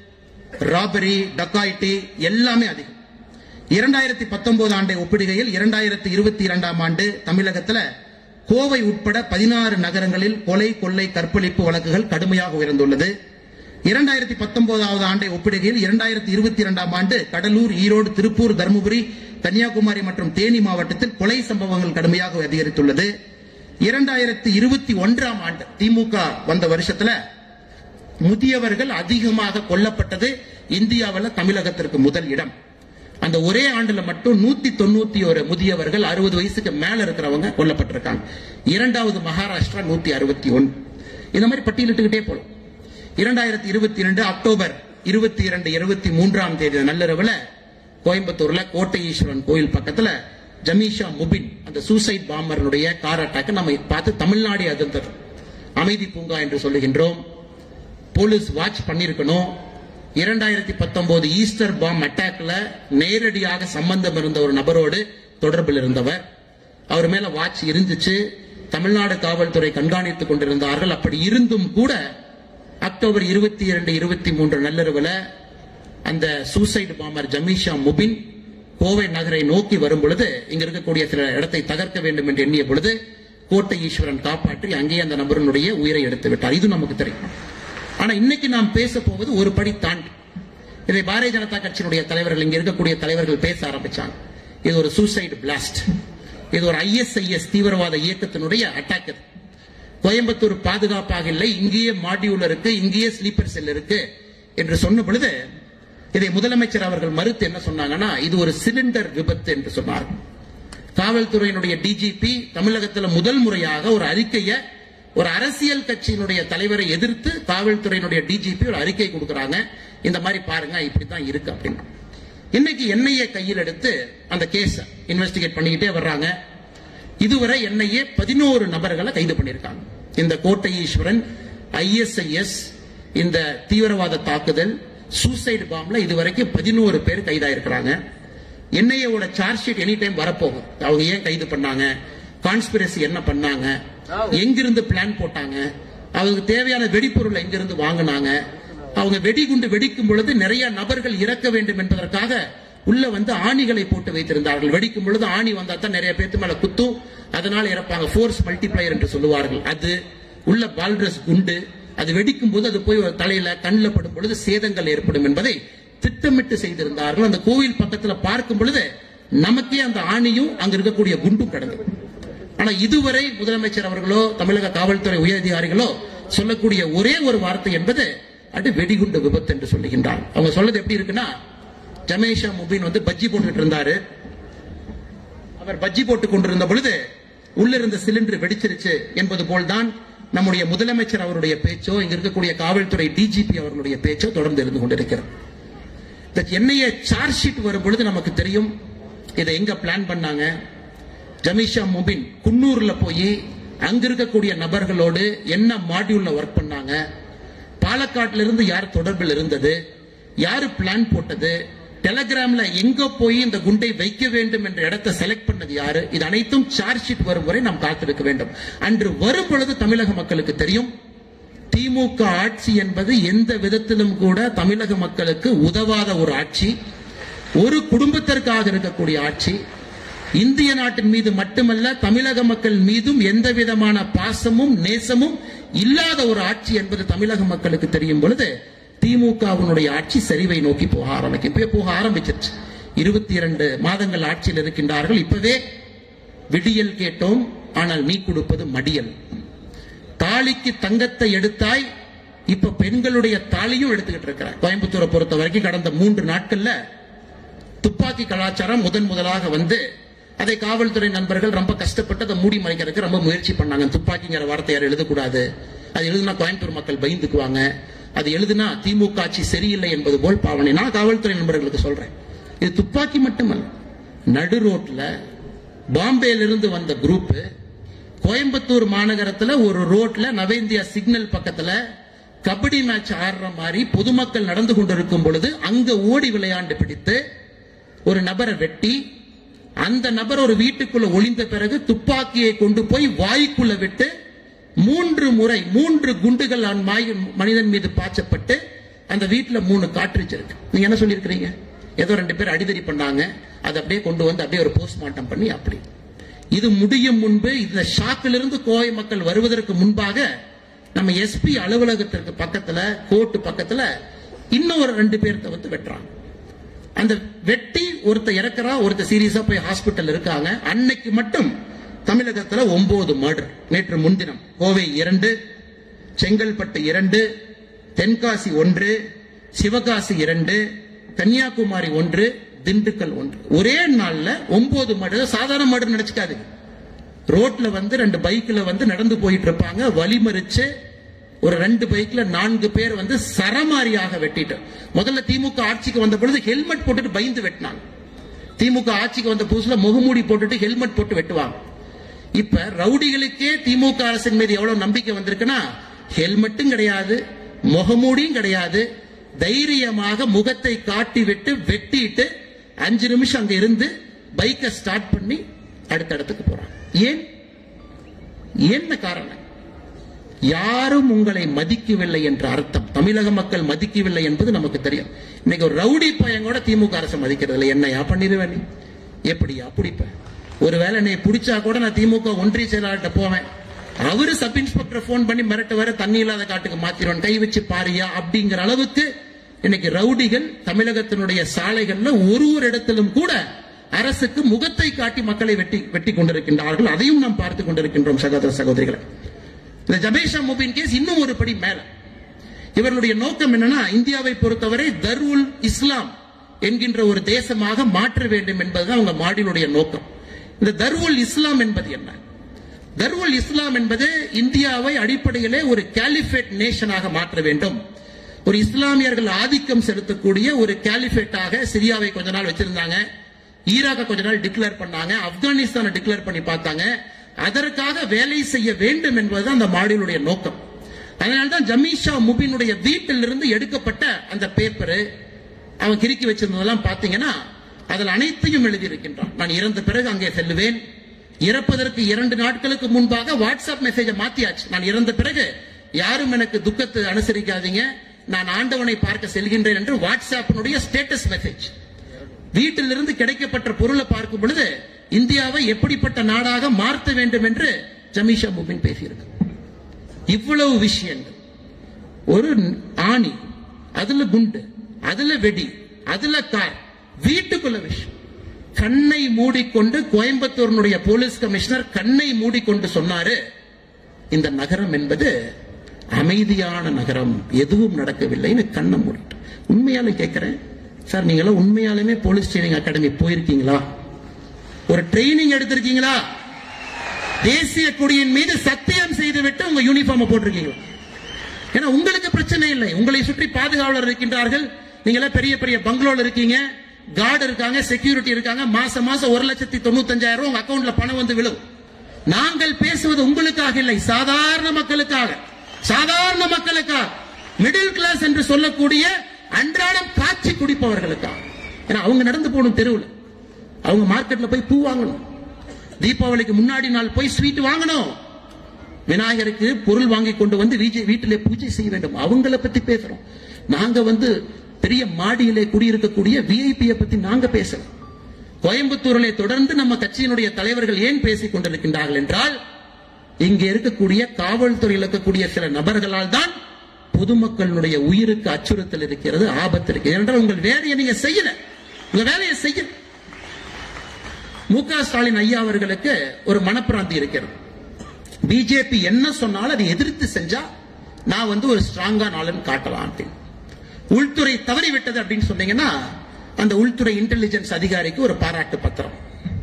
ராபரி டக்காய்டி எல்லாமே அதிகம் இரண்டாயிரத்தி பத்தொன்பது ஆண்டை ஒப்பிடுகையில் இரண்டாயிரத்தி இருபத்தி இரண்டாம் ஆண்டு தமிழகத்துல கோவை உட்பட பதினாறு நகரங்களில் கொலை கொள்ளை கற்பழிப்பு வழக்குகள் கடுமையாக உயர்ந்துள்ளது இரண்டாயிரத்தி பத்தொன்பதாவது ஆண்டை ஒப்பிடுகையில் இரண்டாயிரத்தி இருபத்தி இரண்டாம் ஆண்டு கடலூர் ஈரோடு திருப்பூர் தருமபுரி கன்னியாகுமரி மற்றும் தேனி மாவட்டத்தில் கொலை சம்பவங்கள் கடுமையாக அதிகரித்துள்ளது இரண்டாயிரத்தி இருபத்தி ஒன்றாம் ஆண்டு திமுக வந்த வருஷத்துல முதியவர்கள் அதிகமாக கொல்லப்பட்டது இந்தியாவில் தமிழகத்திற்கு முதல் இடம் அந்த ஒரே ஆண்டுல மட்டும் நூத்தி தொண்ணூத்தி ஒரு முதியவர்கள் அறுபது வயசுக்கு மேல இருக்கிறவங்க கொல்லப்பட்டிருக்காங்க இரண்டாவது மகாராஷ்டிரா நூத்தி அறுபத்தி ஒன்னு இந்த மாதிரி பட்டியலிட்டுக்கிட்டே போலாம் இரண்டாயிரத்தி இருபத்தி இரண்டு அக்டோபர் இருபத்தி இரண்டு இருபத்தி மூன்றாம் தேதி நள்ளிரவுல கோயம்புத்தூர்ல கோட்டை ஈஸ்வரன் கோயில் பக்கத்துல ஜமீஷா முபின் அந்த சூசைட் பாம்பரனுடைய கார் அட்டாக் நம்ம பார்த்து தமிழ்நாடு அதிர்ந்தது அமைதி பூங்கா என்று சொல்லுகின்றோம் போலீஸ் வாட்ச் பண்ணிருக்கணும் இரண்டாயிரத்தி பத்தொன்பது ஈஸ்டர் பாம் அட்டாக்ல நேரடியாக சம்பந்தம் இருந்த ஒரு நபரோடு தொடர்பில் இருந்தவர் அவர் மேல வாட்ச் இருந்துச்சு தமிழ்நாடு காவல்துறை கண்காணித்துக் கொண்டிருந்தார்கள் அப்படி இருந்தும் கூட அக்டோபர் இருபத்தி இரண்டு இருபத்தி மூன்று நள்ளிரவுல அந்த சூசைடு பாமர் ஜமீஷா முபின் கோவை நகரை நோக்கி வரும் பொழுது இங்க இருக்கக்கூடிய சில இடத்தை தகர்க்க வேண்டும் என்று எண்ணிய பொழுது கோட்டை ஈஸ்வரன் காப்பாற்றி அங்கேயே அந்த நபரனுடைய உயிரை எடுத்து விட்டார் இது நமக்கு தெரியும் ஆனா இன்னைக்கு நாம் பேச போவது ஒரு படி தாண்டி இதை பாரதிய ஜனதா கட்சியினுடைய தலைவர்கள் இங்க இருக்கக்கூடிய தலைவர்கள் பேச ஆரம்பிச்சாங்க இது ஒரு சூசைடு பிளாஸ்ட் இது ஒரு ஐஎஸ்ஐஎஸ் தீவிரவாத இயக்கத்தினுடைய அட்டாக் இது கோயம்புத்தூர் பாதுகாப்பாக இல்லை இங்கேயே மாடியூல் இருக்கு இங்கேயே ஸ்லீப்பர் செல் இருக்கு என்று சொன்ன பொழுது இதை முதலமைச்சர் அவர்கள் மறுத்து என்ன சொன்னாங்கன்னா இது ஒரு சிலிண்டர் விபத்து என்று சொன்னார்கள் காவல்துறையினுடைய டிஜிபி தமிழகத்தில் முதல் முறையாக ஒரு அறிக்கையை ஒரு அரசியல் கட்சியினுடைய தலைவரை எதிர்த்து காவல்துறையினுடைய டிஜிபி ஒரு அறிக்கை கொடுக்கறாங்க இந்த மாதிரி பாருங்க இப்படித்தான் இருக்கு அப்படின்னு இன்னைக்கு என்ஐஏ கையில் எடுத்து அந்த கேஸ் இன்வெஸ்டிகேட் பண்ணிக்கிட்டே வர்றாங்க இதுவரை என்ஐஏ பதினோரு நபர்களை கைது பண்ணியிருக்காங்க இந்த கோட்டை ஈஸ்வரன் ஐஎஸ்ஐஎஸ் இந்த தீவிரவாத தாக்குதல் சூசைடு பாம்ல இதுவரைக்கும் பதினோரு பேர் கைதாயிருக்கிறாங்க என்ஐஏவோட சார்ஜ் ஷீட் எனி டைம் வரப்போகும் அவங்க ஏன் கைது பண்ணாங்க கான்ஸ்பிரசி என்ன பண்ணாங்க எங்கிருந்து பிளான் போட்டாங்க அவங்களுக்கு தேவையான வெடிப்பொருள் எங்கிருந்து வாங்கினாங்க அவங்க வெடிகுண்டு வெடிக்கும் பொழுது நிறைய நபர்கள் இறக்க வேண்டும் என்பதற்காக உள்ள வந்து ஆணிகளை போட்டு வைத்திருந்தார்கள் வெடிக்கும் பொழுது ஆணி வந்தா தான் நிறைய பேத்து மேல குத்தும் அதனால இறப்பாங்க ஃபோர்ஸ் மல்டிப்ளையர் என்று சொல்லுவார்கள் அது உள்ள பால்ட்ரஸ் குண்டு அது வெடிக்கும் போது அது போய் ஒரு தலையில கண்ணில் படும் பொழுது சேதங்கள் ஏற்படும் என்பதை திட்டமிட்டு செய்திருந்தார்கள் அந்த கோவில் பக்கத்துல பார்க்கும் பொழுது நமக்கே அந்த ஆணியும் அங்க இருக்கக்கூடிய குண்டும் கடந்தது ஆனா இதுவரை முதலமைச்சர் அவர்களோ தமிழக காவல்துறை உயரதிகாரிகளோ சொல்லக்கூடிய ஒரே ஒரு வார்த்தை என்பது அது வெடிகுண்டு விபத்து என்று சொல்லுகின்றார் அவங்க சொல்றது எப்படி இருக்குன்னா ஜமேஷா முபின் வந்து பஜ்ஜி போட்டுட்டு இருந்தாரு அவர் பஜ்ஜி போட்டுக் கொண்டிருந்த பொழுது உள்ள இருந்த சிலிண்டர் வெடிச்சிருச்சு என்பது போல்தான் நம்முடைய முதலமைச்சர் அவருடைய பேச்சோ இங்க இருக்கக்கூடிய காவல்துறை டிஜிபி அவர்களுடைய பேச்சோ தொடர்ந்து இருந்து கொண்டிருக்கிறது இந்த என்ஐஏ சார்ஜ் ஷீட் வரும் பொழுது நமக்கு தெரியும் இதை எங்க பிளான் பண்ணாங்க ஜமீஷா முபின் குன்னூர்ல போய் அங்க இருக்கக்கூடிய நபர்களோடு என்ன மாடியூல்ல ஒர்க் பண்ணாங்க பாலக்காட்டுல இருந்து யார் தொடர்பில் இருந்தது யாரு பிளான் போட்டது டெலகிராம்ல எங்க போய் இந்த குண்டை வைக்க வேண்டும் என்ற இடத்தை செலக்ட் பண்ணது யாரு இது அனைத்தும் சார்ஜ் ஷீட் வரும் வரை நாம் காத்திருக்க வேண்டும் அன்று வரும் பொழுது தமிழக மக்களுக்கு தெரியும் திமுக ஆட்சி என்பது எந்த விதத்திலும் கூட தமிழக மக்களுக்கு உதவாத ஒரு ஆட்சி ஒரு குடும்பத்திற்காக இருக்கக்கூடிய ஆட்சி இந்திய நாட்டின் மீது மட்டுமல்ல தமிழக மக்கள் மீதும் எந்த விதமான பாசமும் நேசமும் இல்லாத ஒரு ஆட்சி என்பது தமிழக மக்களுக்கு தெரியும் பொழுது திமுகவினுடைய ஆட்சி சரிவை நோக்கி போக ஆரம்பிக்கும் இப்பவே போக ஆரம்பிச்சிருச்சு இருபத்தி இரண்டு மாதங்கள் ஆட்சியில் இருக்கின்றார்கள் இப்பவே விடியல் கேட்டோம் ஆனால் நீ கொடுப்பது மடியல் தாலிக்கு தங்கத்தை எடுத்தாய் இப்ப பெண்களுடைய தாலியும் எடுத்துக்கிட்டு இருக்கிறார் கோயம்புத்தூரை பொறுத்த வரைக்கும் கடந்த மூன்று நாட்கள்ல துப்பாக்கி கலாச்சாரம் முதன் முதலாக வந்து அதை காவல்துறை நண்பர்கள் ரொம்ப கஷ்டப்பட்டு அதை மூடி மறைக்கிறதுக்கு ரொம்ப முயற்சி பண்ணாங்க துப்பாக்கிங்கிற வார்த்தை யாரும் எழுதக்கூடாது அது எழுதுனா கோயம்புத்தூர் மக்கள் பயந்துக்குவாங்க அது எழுதுனா திமுக ஆட்சி சரியில்லை என்பது போல் பாவனை நான் காவல்துறை நண்பர்களுக்கு சொல்றேன் இது துப்பாக்கி மட்டுமல்ல நடு ரோட்ல பாம்பேல இருந்து வந்த குரூப் கோயம்புத்தூர் மாநகரத்துல ஒரு ரோட்ல நவேந்தியா சிக்னல் பக்கத்துல கபடி மேட்ச் ஆடுற மாதிரி பொதுமக்கள் நடந்து கொண்டிருக்கும் பொழுது அங்க ஓடி விளையாண்டு பிடித்து ஒரு நபரை வெட்டி அந்த நபர் ஒரு வீட்டுக்குள்ள ஒளிந்த பிறகு துப்பாக்கியை கொண்டு போய் வாய்க்குள்ள விட்டு மூன்று முறை மூன்று குண்டுகள் அந்த மாய்- மனிதன் மீது பாய்ச்சப்பட்டு அந்த வீட்டுல மூணு காற்றுச்சு இருக்கு நீங்க என்ன சொல்லியிருக்கிறீங்க ஏதோ ரெண்டு பேர் அடிதடி பண்ணாங்க அதை அப்படியே கொண்டு வந்து அப்படியே ஒரு போஸ்ட்மார்ட்டம் பண்ணி அப்படி இது முடியும் முன்பு இந்த ஷாக்கிலிருந்து கோவை மக்கள் வருவதற்கு முன்பாக நம்ம எஸ்பி அலுவலகத்திற்கு பக்கத்துல கோர்ட்டு பக்கத்துல இன்னும் ஒரு ரெண்டு பேர்த்த வந்து வெட்டுறாங்க அந்த வெட்டி ஒருத்த இறக்குறா ஒருத்த சீரியஸா போய் ஹாஸ்பிட்டல் இருக்காங்க அன்னைக்கு மட்டும் தமிழகத்துல ஒன்பது மர்டர் நேற்று முன்தினம் கோவை இரண்டு செங்கல்பட்டு இரண்டு தென்காசி ஒன்று சிவகாசி இரண்டு கன்னியாகுமரி ஒன்று திண்டுக்கல் ஒன்று ஒரே நாள்ல ஒன்பது மர்டர் சாதாரண மர்டர் நினைச்சுக்காதீங்க ரோட்ல வந்து ரெண்டு பைக்ல வந்து நடந்து போயிட்டு இருப்பாங்க வழிமறிச்சு ஒரு ரெண்டு பைக்ல நான்கு பேர் வந்து சரமாரியாக வெட்டிட்டு முதல்ல திமுக ஆட்சிக்கு வந்த பொழுது ஹெல்மெட் போட்டுட்டு பயந்து வெட்டினாங்க திமுக ஆட்சிக்கு வந்த புதுசுல முகமூடி போட்டுட்டு ஹெல்மெட் போட்டு வெட்டுவாங்க இப்ப ரவுடிகளுக்கே திமுக அரசின் மீது எவ்வளவு நம்பிக்கை வந்திருக்குன்னா ஹெல்மெட்டும் கிடையாது முகமூடியும் கிடையாது தைரியமாக முகத்தை காட்டி விட்டு வெட்டிட்டு அஞ்சு நிமிஷம் அங்க இருந்து பைக்கை ஸ்டார்ட் பண்ணி அடுத்த இடத்துக்கு போறாங்க ஏன் என்ன காரணம் யாரும் உங்களை மதிக்கவில்லை என்ற அர்த்தம் தமிழக மக்கள் மதிக்கவில்லை என்பது நமக்கு தெரியும் இன்னைக்கு ஒரு ரவுடி பையன் கூட திமுக அரசு மதிக்கிறது இல்லை என்னையா பண்ணிடுவேன் நீ எப்படியா பிடிப்ப ஒருவேளை நீ பிடிச்சா கூட நான் திமுக ஒன்றிய செயலாளர்கிட்ட போவேன் அவரு சப் இன்ஸ்பெக்டர் போன் பண்ணி மிரட்ட வர தண்ணி இல்லாத காட்டுக்கு மாத்திருவான் கை வச்சு பாரியா அப்படிங்கிற அளவுக்கு இன்னைக்கு ரவுடிகள் தமிழகத்தினுடைய சாலைகள்ல ஒரு ஒரு இடத்திலும் கூட அரசுக்கு முகத்தை காட்டி மக்களை வெட்டி வெட்டி கொண்டிருக்கின்றார்கள் அதையும் நாம் பார்த்து கொண்டிருக்கின்றோம் சகோதர சகோதரிகளை இந்த ஜபேஷா முபின் கேஸ் இன்னும் ஒரு படி மேல இவர்களுடைய நோக்கம் என்னன்னா இந்தியாவை பொறுத்தவரை தர்வுல் இஸ்லாம் என்கின்ற ஒரு தேசமாக மாற்ற வேண்டும் என்பதுதான் அவங்க மாடியினுடைய நோக்கம் இந்த தர்வுல் இஸ்லாம் என்பது என்ன தர்வுல் இஸ்லாம் என்பது இந்தியாவை அடிப்படையிலே ஒரு கேலிஃபேட் நேஷனாக மாற்ற வேண்டும் ஒரு இஸ்லாமியர்கள் ஆதிக்கம் செலுத்தக்கூடிய ஒரு கேலிஃபேட்டாக சிரியாவை கொஞ்ச நாள் வச்சிருந்தாங்க ஈராக்கை கொஞ்ச நாள் டிக்ளேர் பண்ணாங்க ஆப்கானிஸ்தானை டிக்ளேர் பண்ணி பார்த்தாங்க அதற்காக வேலை செய்ய வேண்டும் என்பதுதான் அந்த மாடியினுடைய நோக்கம் அதனால்தான் ஜமீஷா முபினுடைய வீட்டிலிருந்து எடுக்கப்பட்ட அந்த பேப்பரு அவன் கிறுக்கி வச்சிருந்ததெல்லாம் பாத்தீங்கன்னா அதில் அனைத்தையும் எழுதியிருக்கின்றான் நான் இறந்த பிறகு அங்கே செல்லுவேன் இறப்பதற்கு இரண்டு நாட்களுக்கு முன்பாக வாட்ஸ்அப் மெசேஜை மாத்தியாச்சு நான் இறந்த பிறகு யாரும் எனக்கு துக்கத்தை அனுசரிக்காதீங்க நான் ஆண்டவனை பார்க்க செல்கின்றேன் என்று வாட்ஸ்அப்பினுடைய ஸ்டேட்டஸ் மெசேஜ் வீட்டிலிருந்து கிடைக்கப்பட்ட பொருளை பார்க்கும் பொழுது இந்தியாவை எப்படிப்பட்ட நாடாக மாற்ற வேண்டும் என்று ஜமீஷா முபின் பேசியிருக்கு இவ்வளவு விஷயங்கள் ஒரு ஆணி அதுல குண்டு அதுல வெடி அதுல கார் வீட்டுக்குள்ள விஷயம் கண்ணை மூடிக்கொண்டு கோயம்புத்தூரினுடைய போலீஸ் கமிஷனர் கண்ணை மூடிக்கொண்டு சொன்னாரு இந்த நகரம் என்பது அமைதியான நகரம் எதுவும் நடக்கவில்லைன்னு கண்ணை மூடிட்டு உண்மையாலும் கேட்கிறேன் சார் நீங்க எல்லாம் உண்மையாலுமே போலீஸ் ட்ரைனிங் அகாடமி போயிருக்கீங்களா ஒரு ட்ரைனிங் எடுத்திருக்கீங்களா தேசிய கொடியின் மீது சத்தியம் செய்துவிட்டு உங்க யூனிஃபார்ம் போட்டிருக்கீங்களா ஏன்னா உங்களுக்கு பிரச்சனை இல்லை உங்களை சுற்றி பாதுகாவலர் இருக்கின்றார்கள் நீங்க எல்லாம் பெரிய பெரிய பங்களோல இருக்கீங்க கார்டு இருக்காங்க செக்யூரிட்டி இருக்காங்க மாசம் மாசம் ஒரு லட்சத்தி தொண்ணூத்தஞ்சாயிரம் ரூபாய் உங்க அக்கவுண்ட்ல பணம் வந்து விழும் நாங்கள் பேசுவது உங்களுக்காக இல்லை சாதாரண மக்களுக்காக சாதாரண மக்களுக்காக மிடில் கிளாஸ் என்று சொல்லக்கூடிய அன்றாடம் காட்சி குடிப்பவர்களுக்காக ஏன்னா அவங்க நடந்து போகணும் தெருவில் அவங்க மார்க்கெட்ல போய் பூ வாங்கணும் தீபாவளிக்கு முன்னாடி நாள் போய் ஸ்வீட் வாங்கணும் விநாயகருக்கு பொருள் வாங்கி கொண்டு வந்து வீஜை- வீட்டிலே பூஜை செய்ய வேண்டும் அவங்கள பத்தி பேசுறோம் நாங்க வந்து பெரிய மாடியிலே குடியிருக்கக்கூடிய விஐபியை பத்தி நாங்க பேசலாம் கோயம்புத்தூரிலே தொடர்ந்து நம்ம கட்சியினுடைய தலைவர்கள் ஏன் பேசிக் கொண்டிருக்கின்றார்கள் என்றால் இங்கே இருக்கக்கூடிய காவல்துறையில் இருக்கக்கூடிய சில நபர்களால் தான் பொதுமக்களுடைய உயிருக்கு அச்சுறுத்தல் இருக்கிறது ஆபத்து இருக்கிறது என்றால் உங்கள் வேலையை நீங்க செய்யல உங்க வேலையை செய்யல மு க ஸ்டாலின் ஐயா அவர்களுக்கு ஒரு மனப்பிராந்தி இருக்கிறது பிஜேபி என்ன சொன்னாலும் அதை எதிர்த்து செஞ்சா நான் வந்து ஒரு ஸ்ட்ராங்கா நாளன் காட்டலாம் அப்படின்னு உள்துறை தவறி விட்டது அப்படின்னு சொன்னீங்கன்னா அந்த உள்துறை இன்டெலிஜென்ஸ் அதிகாரிக்கு ஒரு பாராட்டு பத்திரம்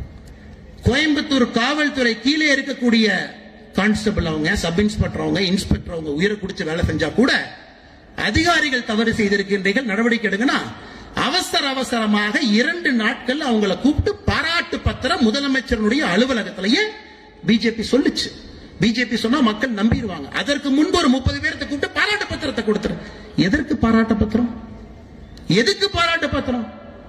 கோயம்புத்தூர் காவல்துறை கீழே இருக்கக்கூடிய கான்ஸ்டபிள் அவங்க சப் இன்ஸ்பெக்டர் அவங்க இன்ஸ்பெக்டர் அவங்க உயிரை குடிச்சு வேலை செஞ்சா கூட அதிகாரிகள் தவறு செய்திருக்கின்றீர்கள் நடவடிக்கை எடுங்கன்னா அவசர அவசரமாக இரண்டு நாட்கள் அவங்கள கூப்பிட்டு பாராட்டு பத்திரம் முதலமைச்சருடைய அலுவலகத்திலேயே பிஜேபி சொல்லுச்சு பிஜேபி சொன்னா மக்கள் நம்பிடுவாங்க அதற்கு முன்பு ஒரு முப்பது பேர்த்த கூப்பிட்டு பாராட்டு பத்திரத்தை கொடுத்துரு எதற்கு பாராட்டு பத்திரம் எதுக்கு பாராட்டு பத்திரம்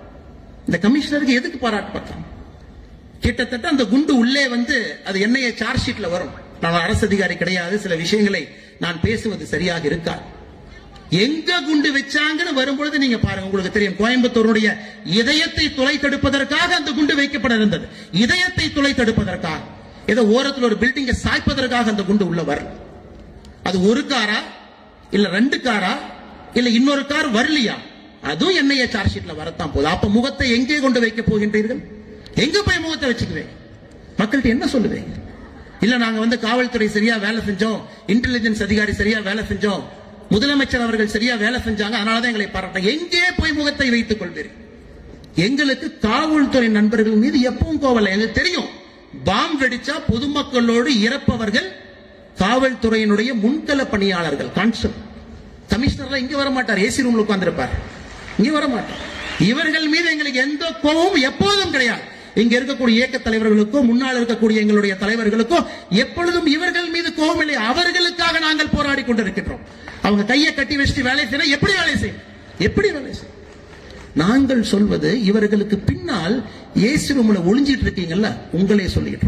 இந்த கமிஷனருக்கு எதுக்கு பாராட்டு பத்திரம் கிட்டத்தட்ட அந்த குண்டு உள்ளே வந்து அது என்னைய சார்ஜ் ஷீட்ல வரும் நான் அரசு அதிகாரி கிடையாது சில விஷயங்களை நான் பேசுவது சரியாக இருக்காது எங்க குண்டு வச்சாங்கன்னு வரும்பொழுது நீங்க பாருங்க உங்களுக்கு தெரியும் கோயம்புத்தூருடைய இதயத்தை துளை தடுப்பதற்காக அந்த குண்டு வைக்கப்பட இருந்தது இதயத்தை துளை தடுப்பதற்காக ஏதோ ஓரத்தில் ஒரு பில்டிங்கை சாய்ப்பதற்காக அந்த குண்டு உள்ள வரல அது ஒரு காரா இல்ல ரெண்டு காரா இல்ல இன்னொரு கார் வரலையா அதுவும் என்னைய சார்ஜ் ஷீட்ல வரத்தான் போகுது அப்ப முகத்தை எங்கே கொண்டு வைக்க போகின்றீர்கள் எங்க போய் முகத்தை வச்சுக்குவேன் மக்கள்கிட்ட என்ன சொல்லுவேன் இல்ல நாங்க வந்து காவல்துறை சரியா வேலை செஞ்சோம் இன்டெலிஜென்ஸ் அதிகாரி சரியா வேலை செஞ்சோம் முதலமைச்சர் அவர்கள் சரியா வேலை செஞ்சாங்க அதனாலதான் எங்களை பாராட்ட எங்கே போய் முகத்தை வைத்துக் கொள்வீர்கள் எங்களுக்கு காவல்துறை நண்பர்கள் மீது எப்பவும் கோவல எங்களுக்கு தெரியும் பாம் வெடிச்சா பொதுமக்களோடு இறப்பவர்கள் காவல்துறையினுடைய முன்கள பணியாளர்கள் கான்ஸ்டபிள் கமிஷனர்லாம் இங்க வர மாட்டார் ஏசி ரூம்ல உட்கார்ந்திருப்பார் இங்க வர மாட்டார் இவர்கள் மீது எங்களுக்கு எந்த கோபமும் எப்போதும் கிடையாது இங்க இருக்கக்கூடிய இயக்க தலைவர்களுக்கோ முன்னால் இருக்கக்கூடிய எங்களுடைய தலைவர்களுக்கோ எப்பொழுதும் இவர்கள் மீது கோபம் இல்லை அவர்களுக்காக நாங்கள் போராடி கொண்டிருக்கின்றோம் அவங்க கையை கட்டி வச்சுட்டு வேலை செய்யணும் எப்படி வேலை செய்யும் எப்படி வேலை செய்யும் நாங்கள் சொல்வது இவர்களுக்கு பின்னால் ஏசி ரூம்ல ஒளிஞ்சிட்டு இருக்கீங்கல்ல உங்களே சொல்லிட்டு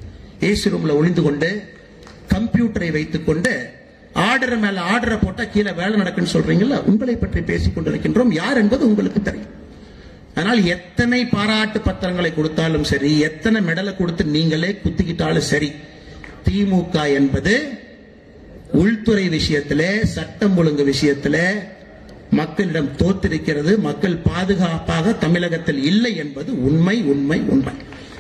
ஏசி ரூம்ல ஒளிந்து கொண்டு கம்ப்யூட்டரை வைத்துக் கொண்டு ஆர்டர் மேல ஆர்டரை போட்டா கீழே வேலை நடக்குன்னு சொல்றீங்கல்ல உங்களை பற்றி பேசிக் கொண்டிருக்கின்றோம் யார் என்பது உங்களுக்கு தெரியும் அதனால் எத்தனை பாராட்டு பத்திரங்களை கொடுத்தாலும் சரி எத்தனை மெடலை கொடுத்து நீங்களே குத்திக்கிட்டாலும் சரி திமுக என்பது உள்துறை விஷயத்திலே சட்டம் ஒழுங்கு விஷயத்திலே மக்களிடம் தோத்திருக்கிறது மக்கள் பாதுகாப்பாக தமிழகத்தில் இல்லை என்பது உண்மை உண்மை உண்மை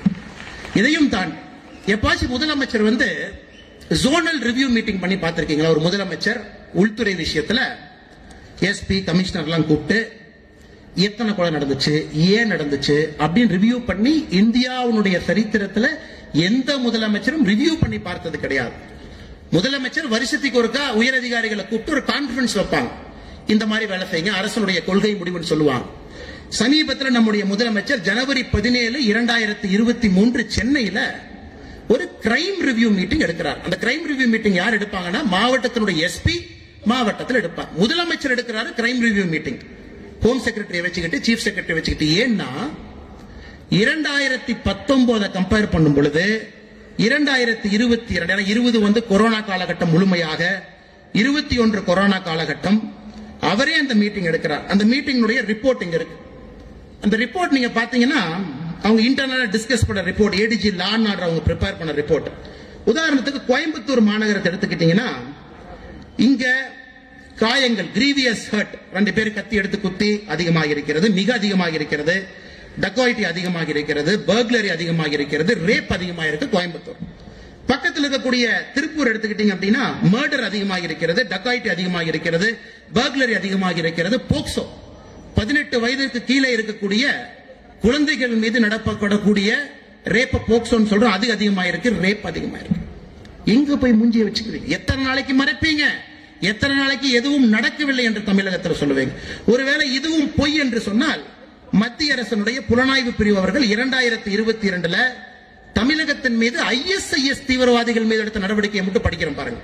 இதையும் தான் எப்பாச்சும் முதலமைச்சர் வந்து ஜோனல் ரிவ்யூ மீட்டிங் பண்ணி பார்த்திருக்கீங்களா ஒரு முதலமைச்சர் உள்துறை விஷயத்துல எஸ்பி கமிஷனர்லாம் கூப்பிட்டு எத்தனை கொலை நடந்துச்சு ஏன் நடந்துச்சு அப்படின்னு ரிவ்யூ பண்ணி இந்தியாவுடைய சரித்திரத்துல எந்த முதலமைச்சரும் ரிவ்யூ பண்ணி பார்த்தது கிடையாது முதலமைச்சர் வருஷத்துக்கு ஒருக்கா உயர் அதிகாரிகளை கூப்பிட்டு ஒரு கான்ஃபரன்ஸ் வைப்பாங்க இந்த மாதிரி வேலை செய்யுங்க அரசனுடைய கொள்கை முடிவுன்னு சொல்லுவாங்க சமீபத்தில் நம்முடைய முதலமைச்சர் ஜனவரி பதினேழு இரண்டாயிரத்தி இருபத்தி மூன்று சென்னையில ஒரு கிரைம் ரிவ்யூ மீட்டிங் எடுக்கிறார் அந்த கிரைம் ரிவ்யூ மீட்டிங் யார் எடுப்பாங்கன்னா மாவட்டத்தினுடைய எஸ்பி மாவட்டத்தில் எடுப்பார் முதலமைச்சர் எடுக்கிறாரு கிரைம் ரிவ்யூ மீட்டிங் ஹோம் செக்ரட்டரியை வச்சுக்கிட்டு சீஃப் செக்ரட்டரி வச்சுக்கிட்டு ஏன்னா இரண்டாயிரத்தி பத்தொன்பதை கம்பேர் பண்ணும் பொழுது இரண்டாயிரத்தி இருபத்தி இரண்டு இருபது வந்து கொரோனா காலகட்டம் முழுமையாக இருபத்தி ஒன்று கொரோனா காலகட்டம் அவரே அந்த மீட்டிங் எடுக்கிறார் அந்த மீட்டிங்குடைய ரிப்போர்ட் இங்க இருக்கு அந்த ரிப்போர்ட் நீங்க பாத்தீங்கன்னா அவங்க இன்டர்னலா டிஸ்கஸ் பண்ண ரிப்போர்ட் ஏடிஜி லா ஆர்டர் அவங்க ப்ரிப்பேர் பண்ண ரிப்போர்ட் உதாரணத்துக்கு கோயம்புத்தூர் மாநகரத்தை எடுத்துக்கிட்டீங்கன்னா இங்க காயங்கள் கிரீவியஸ் ஹர்ட் ரெண்டு பேர் கத்தி எடுத்து குத்தி அதிகமாக இருக்கிறது மிக அதிகமாக இருக்கிறது டக்காய்டி அதிகமாக இருக்கிறது பர்க்லரி அதிகமாக இருக்கிறது ரேப் அதிகமாக இருக்கு கோயம்புத்தூர் பக்கத்தில் இருக்கக்கூடிய திருப்பூர் எடுத்துக்கிட்டீங்க அப்படின்னா மர்டர் அதிகமாக இருக்கிறது டக்காய்டி அதிகமாக இருக்கிறது பர்க்லரி அதிகமாக இருக்கிறது போக்சோ பதினெட்டு வயதுக்கு கீழே இருக்கக்கூடிய குழந்தைகள் மீது நடப்படக்கூடிய ரேப்ப போக்சோன்னு சொல்றோம் அது அதிகமா இருக்கு ரேப் அதிகமா இருக்கு எங்க போய் மூஞ்சிய வச்சுக்கிறீங்க எத்தனை நாளைக்கு மறைப்பீங்க எத்தனை நாளைக்கு எதுவும் நடக்கவில்லை என்று தமிழகத்தில் சொல்லுவீங்க ஒருவேளை இதுவும் பொய் என்று சொன்னால் மத்திய அரசனுடைய புலனாய்வு பிரிவு அவர்கள் இரண்டாயிரத்தி இருபத்தி இரண்டுல தமிழகத்தின் மீது ஐஎஸ்ஐஎஸ் தீவிரவாதிகள் மீது எடுத்த நடவடிக்கையை மட்டும் படிக்கிறோம் பாருங்க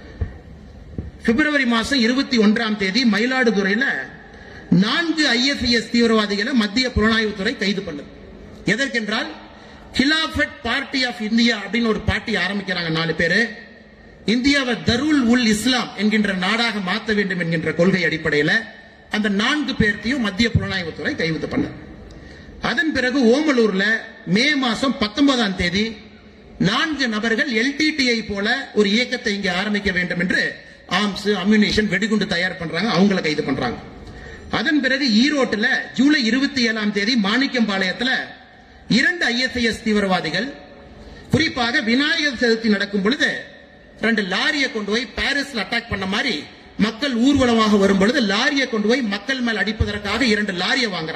பிப்ரவரி மாசம் இருபத்தி ஒன்றாம் தேதி மயிலாடுதுறையில நான்கு ஐஎஸ்ஐஎஸ் தீவிரவாதிகளை மத்திய புலனாய்வுத்துறை கைது பண்ணுது எதற்கென்றால் கிலாபட் பார்ட்டி ஆஃப் இந்தியா அப்படின்னு ஒரு பார்ட்டி ஆரம்பிக்கிறாங்க நாலு பேரு இந்தியாவை தருல் உல் இஸ்லாம் என்கின்ற நாடாக மாற்ற வேண்டும் என்கின்ற கொள்கை அடிப்படையில் அந்த நான்கு பேர்த்தையும் மத்திய புலனாய்வுத்துறை கைது பண்ண அதன் பிறகு ஓமலூர்ல மே மாசம் பத்தொன்பதாம் தேதி நான்கு நபர்கள் எல்டிடிஐ போல ஒரு இயக்கத்தை இங்கே ஆரம்பிக்க வேண்டும் என்று ஆர்ம்ஸ் அம்யூனேஷன் வெடிகுண்டு தயார் பண்றாங்க அவங்கள கைது பண்றாங்க அதன் பிறகு ஈரோட்டுல ஜூலை இருபத்தி ஏழாம் தேதி மாணிக்கம்பாளையத்துல இரண்டு ஐஎஸ்ஐஎஸ் தீவிரவாதிகள் குறிப்பாக விநாயகர் சதுர்த்தி நடக்கும் பொழுது ரெண்டு லாரியை கொண்டு போய் பாரிஸ்ல அட்டாக் பண்ண மாதிரி மக்கள் ஊர்வலமாக வரும் பொழுது லாரியை கொண்டு போய் மக்கள் மேல் அடிப்பதற்காக இரண்டு லாரியை வாங்குறாங்க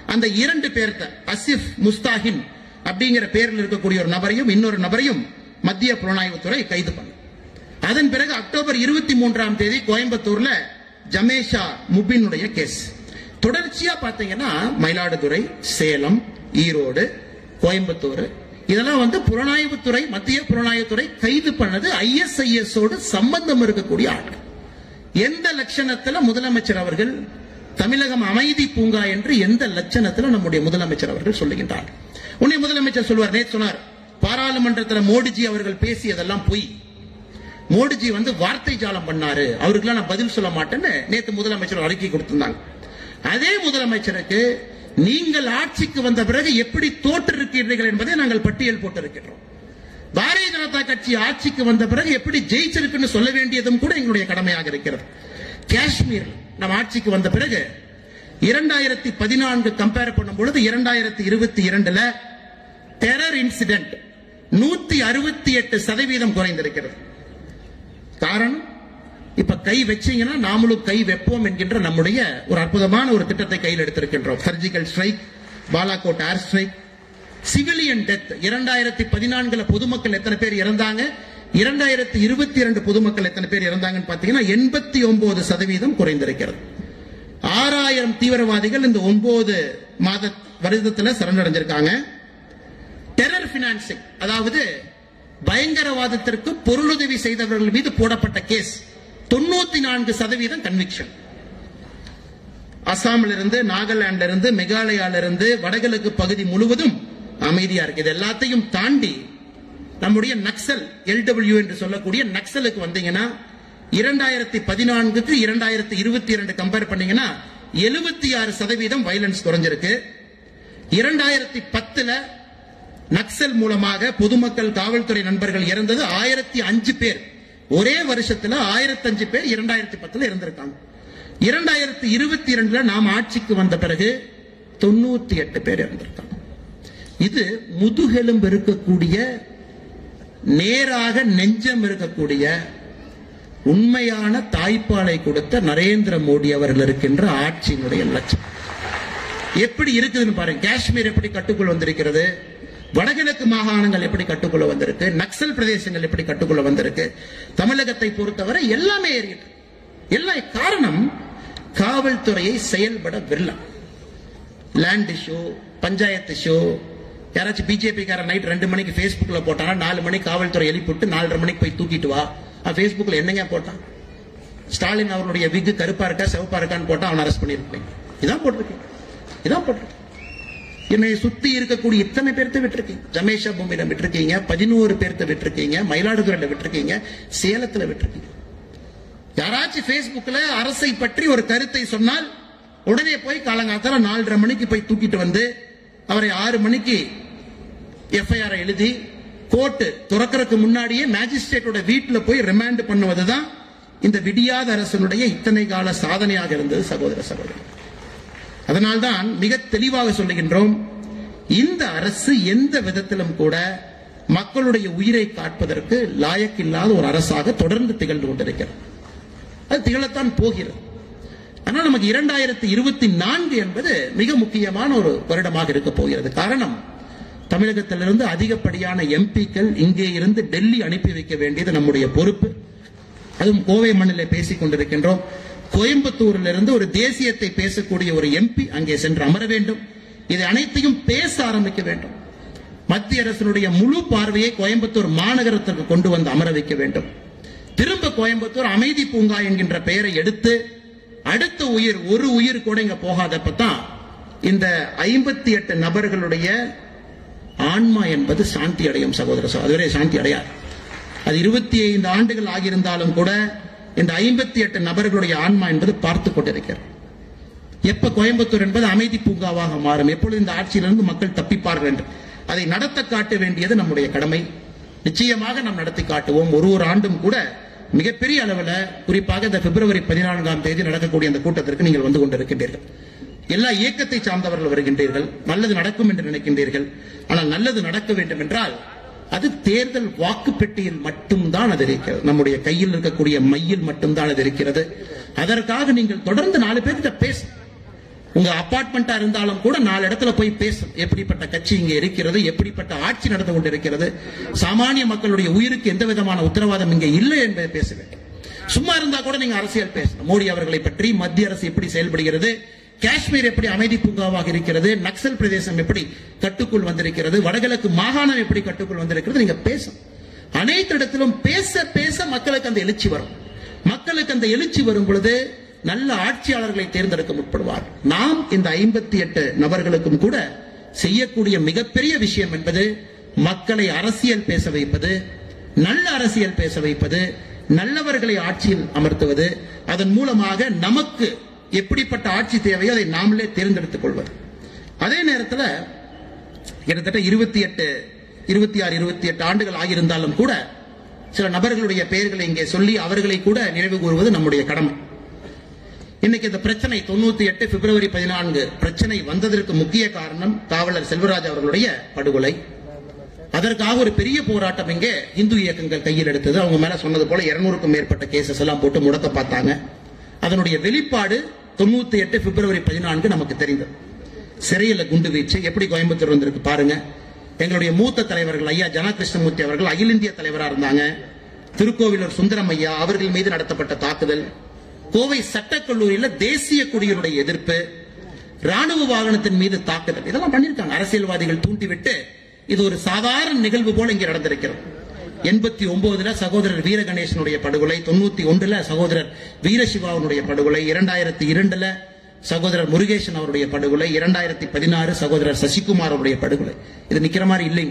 அந்த இரண்டு பேர்த்த அசிஃப் முஸ்தாஹின் அப்படிங்கிற பேரில் இருக்கக்கூடிய ஒரு நபரையும் இன்னொரு நபரையும் மத்திய புலனாய்வுத்துறை கைது பண்ணு அதன் பிறகு அக்டோபர் இருபத்தி மூன்றாம் தேதி கோயம்புத்தூர்ல ஜமேஷா முபினுடைய கேஸ் தொடர்ச்சியா பாத்தீங்கன்னா மயிலாடுதுறை சேலம் ஈரோடு கோயம்புத்தூர் இதெல்லாம் வந்து புலனாய்வுத்துறை மத்திய புலனாய்வுத்துறை கைது பண்ணது ஐஎஸ்ஐஎஸ் ஓடு சம்பந்தம் இருக்கக்கூடிய ஆட்கள் எந்த லட்சணத்துல முதலமைச்சர் அவர்கள் தமிழகம் அமைதி பூங்கா என்று எந்த லட்சணத்துல நம்முடைய முதலமைச்சர் அவர்கள் சொல்லுகின்றார் உன்னை முதலமைச்சர் சொல்வார் நேற்று சொன்னார் பாராளுமன்றத்தில் மோடிஜி அவர்கள் பேசியதெல்லாம் பொய் மோடிஜி வந்து வார்த்தை ஜாலம் பண்ணாரு அவருக்குலாம் நான் பதில் சொல்ல மாட்டேன்னு நேத்து முதலமைச்சர் அறிக்கை கொடுத்திருந்தாங்க அதே முதலமைச்சருக்கு நீங்கள் ஆட்சிக்கு வந்த பிறகு எப்படி தோற்றிருக்கிறீர்கள் என்பதை நாங்கள் பட்டியல் போட்டிருக்கிறோம் பாரதிய ஜனதா கட்சி ஆட்சிக்கு வந்த பிறகு எப்படி ஜெயிச்சிருக்குன்னு சொல்ல வேண்டியதும் கூட எங்களுடைய கடமையாக இருக்கிறது காஷ்மீர் நம்ம ஆட்சிக்கு வந்த பிறகு இரண்டாயிரத்தி பதினான்கு கம்பேர் பண்ணும் பொழுது இரண்டாயிரத்தி இருபத்தி இரண்டுல டெரர் இன்சிடென்ட் நூத்தி அறுபத்தி எட்டு சதவீதம் குறைந்திருக்கிறது காரணம் இப்ப கை வச்சீங்கன்னா நாமளும் கை வைப்போம் என்கின்ற நம்முடைய ஒரு அற்புதமான ஒரு திட்டத்தை கையில் எடுத்திருக்கின்றோம் surgical strike Balakot air strike civilian death இரண்டாயிரத்தி பதினான்குல பொதுமக்கள் எத்தனை பேர் இறந்தாங்க இரண்டாயிரத்தி இருபத்தி இரண்டு பொதுமக்கள் எத்தனை பேர் இறந்தாங்கன்னு பாத்தீங்கன்னா எண்பத்தி ஒன்பது சதவீதம் குறைந்திருக்கிறது ஆறாயிரம் தீவிரவாதிகள் இந்த ஒன்பது மாத வருடத்துல சரணடைஞ்சிருக்காங்க டெரர் பினான்சிங் அதாவது பயங்கரவாதத்திற்கு பொருளுதவி செய்தவர்கள் மீது போடப்பட்ட கேஸ் தொண்ணூத்தி நான்கு சதவீதம் கன்விக்ஷன் அசாமில் இருந்து நாகாலாந்துல இருந்து மெகாலயால இருந்து வடகிழக்கு பகுதி முழுவதும் அமைதியா இருக்கு இது எல்லாத்தையும் தாண்டி நம்முடைய நக்சல் எல்டபிள்யூ என்று சொல்லக்கூடிய நக்சலுக்கு வந்தீங்கன்னா இரண்டாயிரத்தி பதினான்குக்கு இரண்டாயிரத்தி இருபத்தி இரண்டு கம்பேர் பண்ணீங்கன்னா எழுபத்தி ஆறு சதவீதம் வயலன்ஸ் குறைஞ்சிருக்கு இரண்டாயிரத்தி பத்துல நக்சல் மூலமாக பொதுமக்கள் காவல்துறை நண்பர்கள் இறந்தது ஆயிரத்தி அஞ்சு பேர் ஒரே வருஷத்துல ஆயிரத்தி அஞ்சு பேர் இரண்டாயிரத்தி பத்துல இறந்திருக்காங்க இரண்டாயிரத்தி இருபத்தி இரண்டுல நாம் ஆட்சிக்கு வந்த பிறகு தொண்ணூத்தி எட்டு பேர் இறந்திருக்காங்க இது முதுகெலும்பு இருக்கக்கூடிய நேராக நெஞ்சம் இருக்கக்கூடிய உண்மையான தாய்ப்பாலை கொடுத்த நரேந்திர மோடி அவர்கள் இருக்கின்ற ஆட்சியினுடைய லட்சம் எப்படி இருக்குதுன்னு பாருங்க காஷ்மீர் எப்படி கட்டுக்குள் வந்திருக்கிறது வடகிழக்கு மாகாணங்கள் எப்படி கட்டுக்குள்ள வந்திருக்கு நக்சல் பிரதேசங்கள் எப்படி கட்டுக்குள்ள வந்திருக்கு தமிழகத்தை பொறுத்தவரை எல்லாமே ஏறிட்டு எல்லா காரணம் காவல்துறையை செயல்பட விடலாம் லேண்ட் இஷ்யூ பஞ்சாயத்து இஷ்யூ யாராச்சும் பிஜேபி கார நைட் ரெண்டு மணிக்கு ஃபேஸ்புக்ல போட்டானா நாலு மணிக்கு காவல்துறை எழுப்பிட்டு நாலரை மணிக்கு போய் தூக்கிட்டு வா அவன் ஃபேஸ்புக்ல என்னங்க போட்டான் ஸ்டாலின் அவருடைய விக்கு கருப்பா இருக்கா சிவப்பா இருக்கான்னு போட்டா அவன் அரெஸ்ட் பண்ணிருப்பீங்க இதான் போட்டிருக்கீங்க இதான் போட்டிருக்கீங்க என்னை சுத்தி இருக்கக்கூடிய இத்தனை பேர்த்த விட்டுருக்கீங்க ஜமேஷா பூமியில விட்டுருக்கீங்க பதினோரு பேர்த்த விட்டுருக்கீங்க மயிலாடுதுறையில விட்டுருக்கீங்க சேலத்துல விட்டுருக்கீங்க யாராச்சும் Facebookல அரசை பற்றி ஒரு கருத்தை சொன்னால் உடனே போய் காலங்காத்தால நாலரை மணிக்கு போய் தூக்கிட்டு வந்து அவரை ஆறு மணிக்கு எஃப்ஐஆர் எழுதி கோர்ட்டு துறக்கறதுக்கு முன்னாடியே மேஜிஸ்ட்ரேட்டோட வீட்டுல போய் ரிமாண்ட் பண்ணுவதுதான் இந்த விடியாத அரசனுடைய இத்தனை கால சாதனையாக இருந்தது சகோதர சகோதரி அதனால்தான் மிக தெளிவாக சொல்லுகின்றோம் இந்த அரசு எந்த விதத்திலும் கூட மக்களுடைய உயிரை காட்பதற்கு லாயக்கில்லாத ஒரு அரசாக தொடர்ந்து திகழ்ந்து கொண்டிருக்கிறது அது திகழத்தான் போகிறது ஆனால் நமக்கு இரண்டாயிரத்தி இருபத்தி நான்கு என்பது மிக முக்கியமான ஒரு வருடமாக இருக்க போகிறது காரணம் தமிழகத்திலிருந்து அதிகப்படியான எம்பிக்கள் இங்கே இருந்து டெல்லி அனுப்பி வைக்க வேண்டியது நம்முடைய பொறுப்பு அதுவும் கோவை மண்ணில் பேசிக் கொண்டிருக்கின்றோம் கோயம்புத்தூரில் இருந்து ஒரு தேசியத்தை பேசக்கூடிய ஒரு எம்பி அங்கே சென்று அமர வேண்டும் இதை அனைத்தையும் பேச ஆரம்பிக்க வேண்டும் மத்திய அரசினுடைய முழு பார்வையை கோயம்புத்தூர் மாநகரத்திற்கு கொண்டு வந்து அமர வைக்க வேண்டும் திரும்ப கோயம்புத்தூர் அமைதி பூங்கா என்கின்ற பெயரை எடுத்து அடுத்த உயிர் ஒரு உயிர் கூட இங்க போகாதப்பதான் இந்த ஐம்பத்தி எட்டு நபர்களுடைய ஆன்மா என்பது சாந்தி அடையும் சகோதர சகோதரி. அதுவரை சாந்தி அடையாது அது இருபத்தி ஐந்து ஆண்டுகள் ஆகியிருந்தாலும் கூட இந்த ஐம்பத்தி எட்டு நபர்களுடைய ஆன்மா என்பது பார்த்து கொண்டிருக்கிறது எப்ப கோயம்புத்தூர் என்பது அமைதி பூங்காவாக மாறும் எப்பொழுது இந்த ஆட்சியிலிருந்து மக்கள் தப்பிப்பார்கள் என்று அதை நடத்த காட்ட வேண்டியது நம்முடைய கடமை நிச்சயமாக நாம் நடத்தி காட்டுவோம் ஒரு ஒரு ஆண்டும் கூட மிகப்பெரிய அளவில் குறிப்பாக இந்த பிப்ரவரி பதினான்காம் தேதி நடக்கக்கூடிய அந்த கூட்டத்திற்கு நீங்கள் வந்து கொண்டிருக்கின்றீர்கள் எல்லா இயக்கத்தை சார்ந்தவர்கள் வருகின்றீர்கள் நல்லது நடக்கும் என்று நினைக்கின்றீர்கள் ஆனால் நல்லது நடக்க வேண்டும் என்றால் அது தேர்தல் வாக்கு பெட்டியில் மட்டும்தான் அது இருக்கிறது நம்முடைய கையில் இருக்கக்கூடிய மையில் மட்டும்தான் அது இருக்கிறது அதற்காக நீங்கள் தொடர்ந்து நாலு பேர்கிட்ட பேச உங்க அபார்ட்மெண்டா இருந்தாலும் கூட நாலு இடத்துல போய் பேசும் எப்படிப்பட்ட கட்சி இங்க இருக்கிறது எப்படிப்பட்ட ஆட்சி நடந்து கொண்டிருக்கிறது சாமானிய மக்களுடைய உயிருக்கு எந்த விதமான உத்தரவாதம் இங்க இல்லை என்பதை பேச வேண்டும் சும்மா இருந்தா கூட நீங்க அரசியல் பேசணும் மோடி அவர்களை பற்றி மத்திய அரசு எப்படி செயல்படுகிறது காஷ்மீர் எப்படி அமைதி பூங்காவாக இருக்கிறது நக்சல் பிரதேசம் எப்படி கட்டுக்குள் வந்திருக்கிறது வடகிழக்கு மாகாணம் எப்படி கட்டுக்குள் வந்திருக்கிறது நீங்க பேசணும் அனைத்து இடத்திலும் பேச பேச மக்களுக்கு அந்த எழுச்சி வரும் மக்களுக்கு அந்த எழுச்சி வரும் பொழுது நல்ல ஆட்சியாளர்களை தேர்ந்தெடுக்க முற்படுவார் நாம் இந்த ஐம்பத்தி எட்டு நபர்களுக்கும் கூட செய்யக்கூடிய மிகப்பெரிய விஷயம் என்பது மக்களை அரசியல் பேச வைப்பது நல்ல அரசியல் பேச வைப்பது நல்லவர்களை ஆட்சியில் அமர்த்துவது அதன் மூலமாக நமக்கு எப்படிப்பட்ட ஆட்சி தேவையோ அதை நாமளே தேர்ந்தெடுத்துக் கொள்வது அதே நேரத்தில் கிட்டத்தட்ட இருபத்தி எட்டு இருபத்தி ஆறு இருபத்தி எட்டு ஆண்டுகள் ஆகியிருந்தாலும் கூட சில நபர்களுடைய பெயர்களை இங்கே சொல்லி அவர்களை கூட நினைவு கூறுவது நம்முடைய கடமை இன்னைக்கு இந்த பிரச்சனை தொண்ணூத்தி எட்டு பிப்ரவரி பதினான்கு பிரச்சனை வந்ததற்கு முக்கிய காரணம் காவலர் செல்வராஜ் அவர்களுடைய படுகொலை அதற்காக ஒரு பெரிய போராட்டம் இங்கே இந்து இயக்கங்கள் கையில் எடுத்தது அவங்க மேல சொன்னது போல இருநூறுக்கும் மேற்பட்ட கேசஸ் எல்லாம் போட்டு முடக்க பார்த்தாங்க அதனுடைய வெளிப்பாடு தொண்ணூத்தி எட்டு பிப்ரவரி பதினான்கு நமக்கு தெரிந்தது சிறையில் குண்டு வீச்சு எப்படி கோயம்புத்தூர் வந்திருக்கு பாருங்க எங்களுடைய மூத்த தலைவர்கள் ஐயா ஜனா கிருஷ்ணமூர்த்தி அவர்கள் அகில இந்திய தலைவராக இருந்தாங்க திருக்கோவிலூர் சுந்தரம் ஐயா அவர்கள் மீது நடத்தப்பட்ட தாக்குதல் கோவை சட்டக்கல்லூரியில தேசிய கொடியினுடைய எதிர்ப்பு ராணுவ வாகனத்தின் மீது தாக்குதல் இதெல்லாம் பண்ணிருக்காங்க அரசியல்வாதிகள் தூண்டிவிட்டு இது ஒரு சாதாரண நிகழ்வு போல இங்கே நடந்திருக்கிறது எண்பத்தி ஒன்பதுல சகோதரர் வீர கணேசனுடைய படுகொலை தொண்ணூத்தி ஒன்றுல சகோதரர் வீரசிவாவுடைய படுகொலை இரண்டாயிரத்தி இரண்டுல சகோதரர் முருகேசன் அவருடைய படுகொலை இரண்டாயிரத்தி பதினாறு சகோதரர் சசிகுமார் அவருடைய படுகொலை இது நிக்கிற மாதிரி இல்லை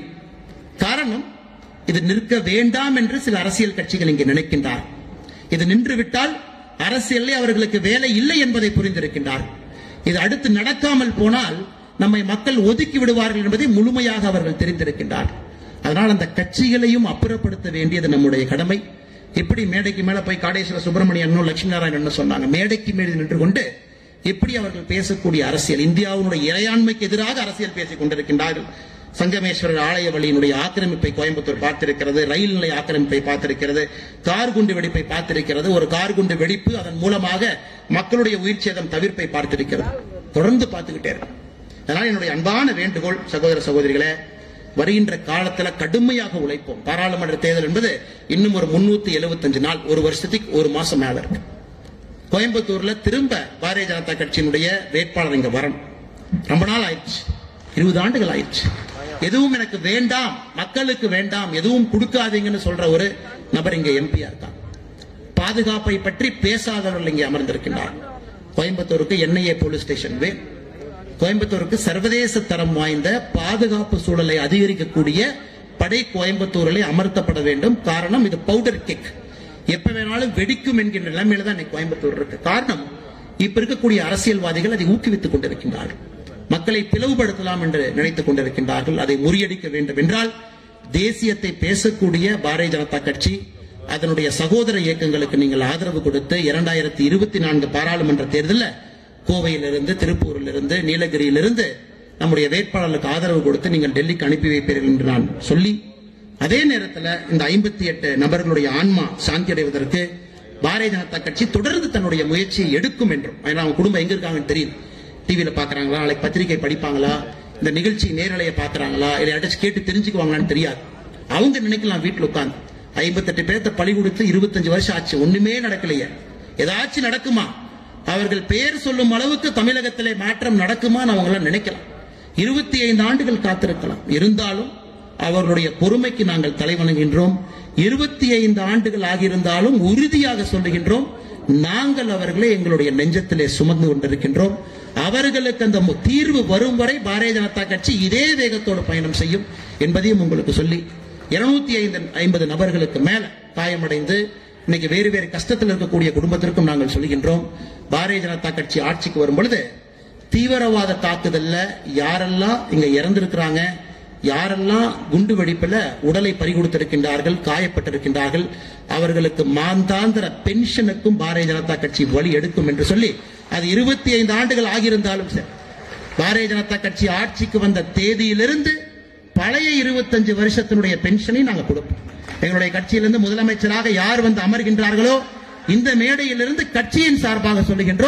காரணம் இது நிற்க வேண்டாம் என்று சில அரசியல் கட்சிகள் இங்கே நினைக்கின்றார் இது நின்று விட்டால் அரசியலில் அவர்களுக்கு வேலை இல்லை என்பதை புரிந்திருக்கின்றார் இது அடுத்து நடக்காமல் போனால் நம்மை மக்கள் ஒதுக்கி விடுவார்கள் என்பதை முழுமையாக அவர்கள் தெரிந்திருக்கின்றார் அதனால் அந்த கட்சிகளையும் அப்புறப்படுத்த வேண்டியது நம்முடைய கடமை எப்படி மேடைக்கு மேல போய் காடேஸ்வர சுப்பிரமணியனும் லட்சுமி நாராயணன் சொன்னாங்க மேடைக்கு மேலே நின்று கொண்டு எப்படி அவர்கள் பேசக்கூடிய அரசியல் இந்தியாவுடைய இறையாண்மைக்கு எதிராக அரசியல் பேசிக் கொண்டிருக்கின்றார்கள் சங்கமேஸ்வரர் ஆலய வழியினுடைய ஆக்கிரமிப்பை கோயம்புத்தூர் பார்த்திருக்கிறது ரயில் நிலைய ஆக்கிரமிப்பை பார்த்திருக்கிறது கார் குண்டு வெடிப்பை பார்த்திருக்கிறது ஒரு கார் குண்டு வெடிப்பு அதன் மூலமாக மக்களுடைய உயிர் சேதம் தவிர்ப்பை பார்த்திருக்கிறது தொடர்ந்து பார்த்துக்கிட்டே இருக்கு அதனால் என்னுடைய அன்பான வேண்டுகோள் சகோதர சகோதரிகளே வருகின்ற காலத்துல கடுமையாக உழைப்போம் பாராளுமன்ற தேர்தல் என்பது இன்னும் ஒரு முன்னூத்தி எழுபத்தஞ்சு நாள் ஒரு வருஷத்துக்கு ஒரு மாசம் மேல இருக்கு கோயம்புத்தூர்ல திரும்ப பாரதிய ஜனதா கட்சியினுடைய வேட்பாளர் இங்க வரணும் ரொம்ப நாள் ஆயிடுச்சு இருபது ஆண்டுகள் ஆயிடுச்சு எதுவும் எனக்கு வேண்டாம் மக்களுக்கு வேண்டாம் எதுவும் கொடுக்காதீங்கன்னு சொல்ற ஒரு நபர் இங்க எம்பியா இருக்காங்க பாதுகாப்பை பற்றி பேசாதவர்கள் இங்கே அமர்ந்திருக்கின்றார் கோயம்புத்தூருக்கு என்ஐஏ போலீஸ் ஸ்டேஷன் வேணும் கோயம்புத்தூருக்கு சர்வதேச தரம் வாய்ந்த பாதுகாப்பு சூழலை அதிகரிக்கக்கூடிய படை கோயம்புத்தூரிலே அமர்த்தப்பட வேண்டும் காரணம் இது பவுடர் கிக் எப்ப வேணாலும் வெடிக்கும் என்கின்ற நிலைமையில தான் இன்னைக்கு கோயம்புத்தூர் இருக்கு காரணம் இப்ப இருக்கக்கூடிய அரசியல்வாதிகள் அதை ஊக்குவித்துக் கொண்டிருக்கின்றார்கள் மக்களை பிளவுபடுத்தலாம் என்று நினைத்துக் கொண்டிருக்கின்றார்கள் அதை முறியடிக்க வேண்டும் என்றால் தேசியத்தை பேசக்கூடிய பாரதிய ஜனதா கட்சி அதனுடைய சகோதர இயக்கங்களுக்கு நீங்கள் ஆதரவு கொடுத்து இரண்டாயிரத்தி இருபத்தி நான்கு பாராளுமன்ற தேர்தலில் கோவையிலிருந்து திருப்பூரிலிருந்து நீலகிரியிலிருந்து நம்முடைய வேட்பாளர்களுக்கு ஆதரவு கொடுத்து நீங்கள் டெல்லிக்கு அனுப்பி வைப்பீர்கள் என்று நான் சொல்லி அதே நேரத்தில் இந்த ஐம்பத்தி எட்டு நபர்களுடைய ஆன்மா சாந்தி அடைவதற்கு பாரதிய ஜனதா கட்சி தொடர்ந்து தன்னுடைய முயற்சியை எடுக்கும் என்றும் ஏன்னா அவங்க குடும்பம் எங்க இருக்காங்கன்னு தெரியும் டிவியில பாக்குறாங்களா நாளைக்கு பத்திரிகை படிப்பாங்களா இந்த நிகழ்ச்சி நேரலையை பாக்குறாங்களா இல்லை யாராச்சும் கேட்டு தெரிஞ்சுக்குவாங்களான்னு தெரியாது அவங்க நினைக்கலாம் வீட்டுல உட்கார்ந்து ஐம்பத்தெட்டு பேர்த்த பழி கொடுத்து இருபத்தஞ்சு வருஷம் ஆச்சு ஒண்ணுமே நடக்கலையே ஏதாச்சும் நடக்குமா அவர்கள் பெயர் சொல்லும் அளவுக்கு தமிழகத்திலே மாற்றம் நடக்குமான்னு அவங்க எல்லாம் நினைக்கலாம் இருபத்தி ஐந்து ஆண்டுகள் காத்திருக்கலாம் இருந்தாலும் அவர்களுடைய பொறுமைக்கு நாங்கள் தலைவணங்குகின்றோம் இருபத்தி ஐந்து ஆண்டுகள் ஆகியிருந்தாலும் உறுதியாக சொல்லுகின்றோம் நாங்கள் அவர்களை எங்களுடைய நெஞ்சத்திலே சுமந்து கொண்டிருக்கின்றோம் அவர்களுக்கு அந்த மு- தீர்வு வரும் வரை பாரதிய ஜனதா கட்சி இதே வேகத்தோடு பயணம் செய்யும் என்பதையும் உங்களுக்கு சொல்லி இருநூத்தி ஐந்து ஐம்பது நபர்களுக்கு மேல காயமடைந்து இன்னைக்கு வேறு வேறு கஷ்டத்தில் இருக்கக்கூடிய குடும்பத்திற்கும் நாங்கள் சொல்கின்றோம் பாரதிய ஜனதா கட்சி ஆட்சிக்கு வரும் பொழுது தீவிரவாத தாக்குதல்ல யாரெல்லாம் இங்க இறந்திருக்கிறாங்க யாரெல்லாம் குண்டு வெடிப்புல உடலை பறிகொடுத்திருக்கின்றார்கள் காயப்பட்டிருக்கின்றார்கள் அவர்களுக்கு மாந்தாந்திர பென்ஷனுக்கும் பாரதிய ஜனதா கட்சி வழி எடுக்கும் என்று சொல்லி அது இருபத்தி ஐந்து ஆண்டுகள் ஆகியிருந்தாலும் சரி பாரதிய ஜனதா கட்சி ஆட்சிக்கு வந்த தேதியிலிருந்து பழைய இருபத்தஞ்சு வருஷத்தினுடைய பென்ஷனை நாங்க கொடுப்போம் எங்களுடைய கட்சியிலிருந்து முதலமைச்சராக யார் வந்து அமர்கின்றார்களோ இந்த மேடையிலிருந்து கட்சியின் சார்பாக சொல்லுகின்றோம்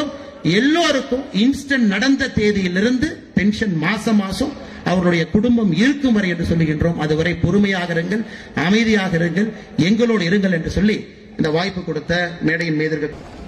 எல்லோருக்கும் இன்ஸ்டன்ட் நடந்த தேதியிலிருந்து பென்ஷன் மாசம் மாசம் அவருடைய குடும்பம் இருக்கும் வரை என்று சொல்லுகின்றோம் அதுவரை பொறுமையாக இருங்கள் அமைதியாக இருங்கள் எங்களோடு இருங்கள் என்று சொல்லி இந்த வாய்ப்பு கொடுத்த மேடையின் மீது இருக்க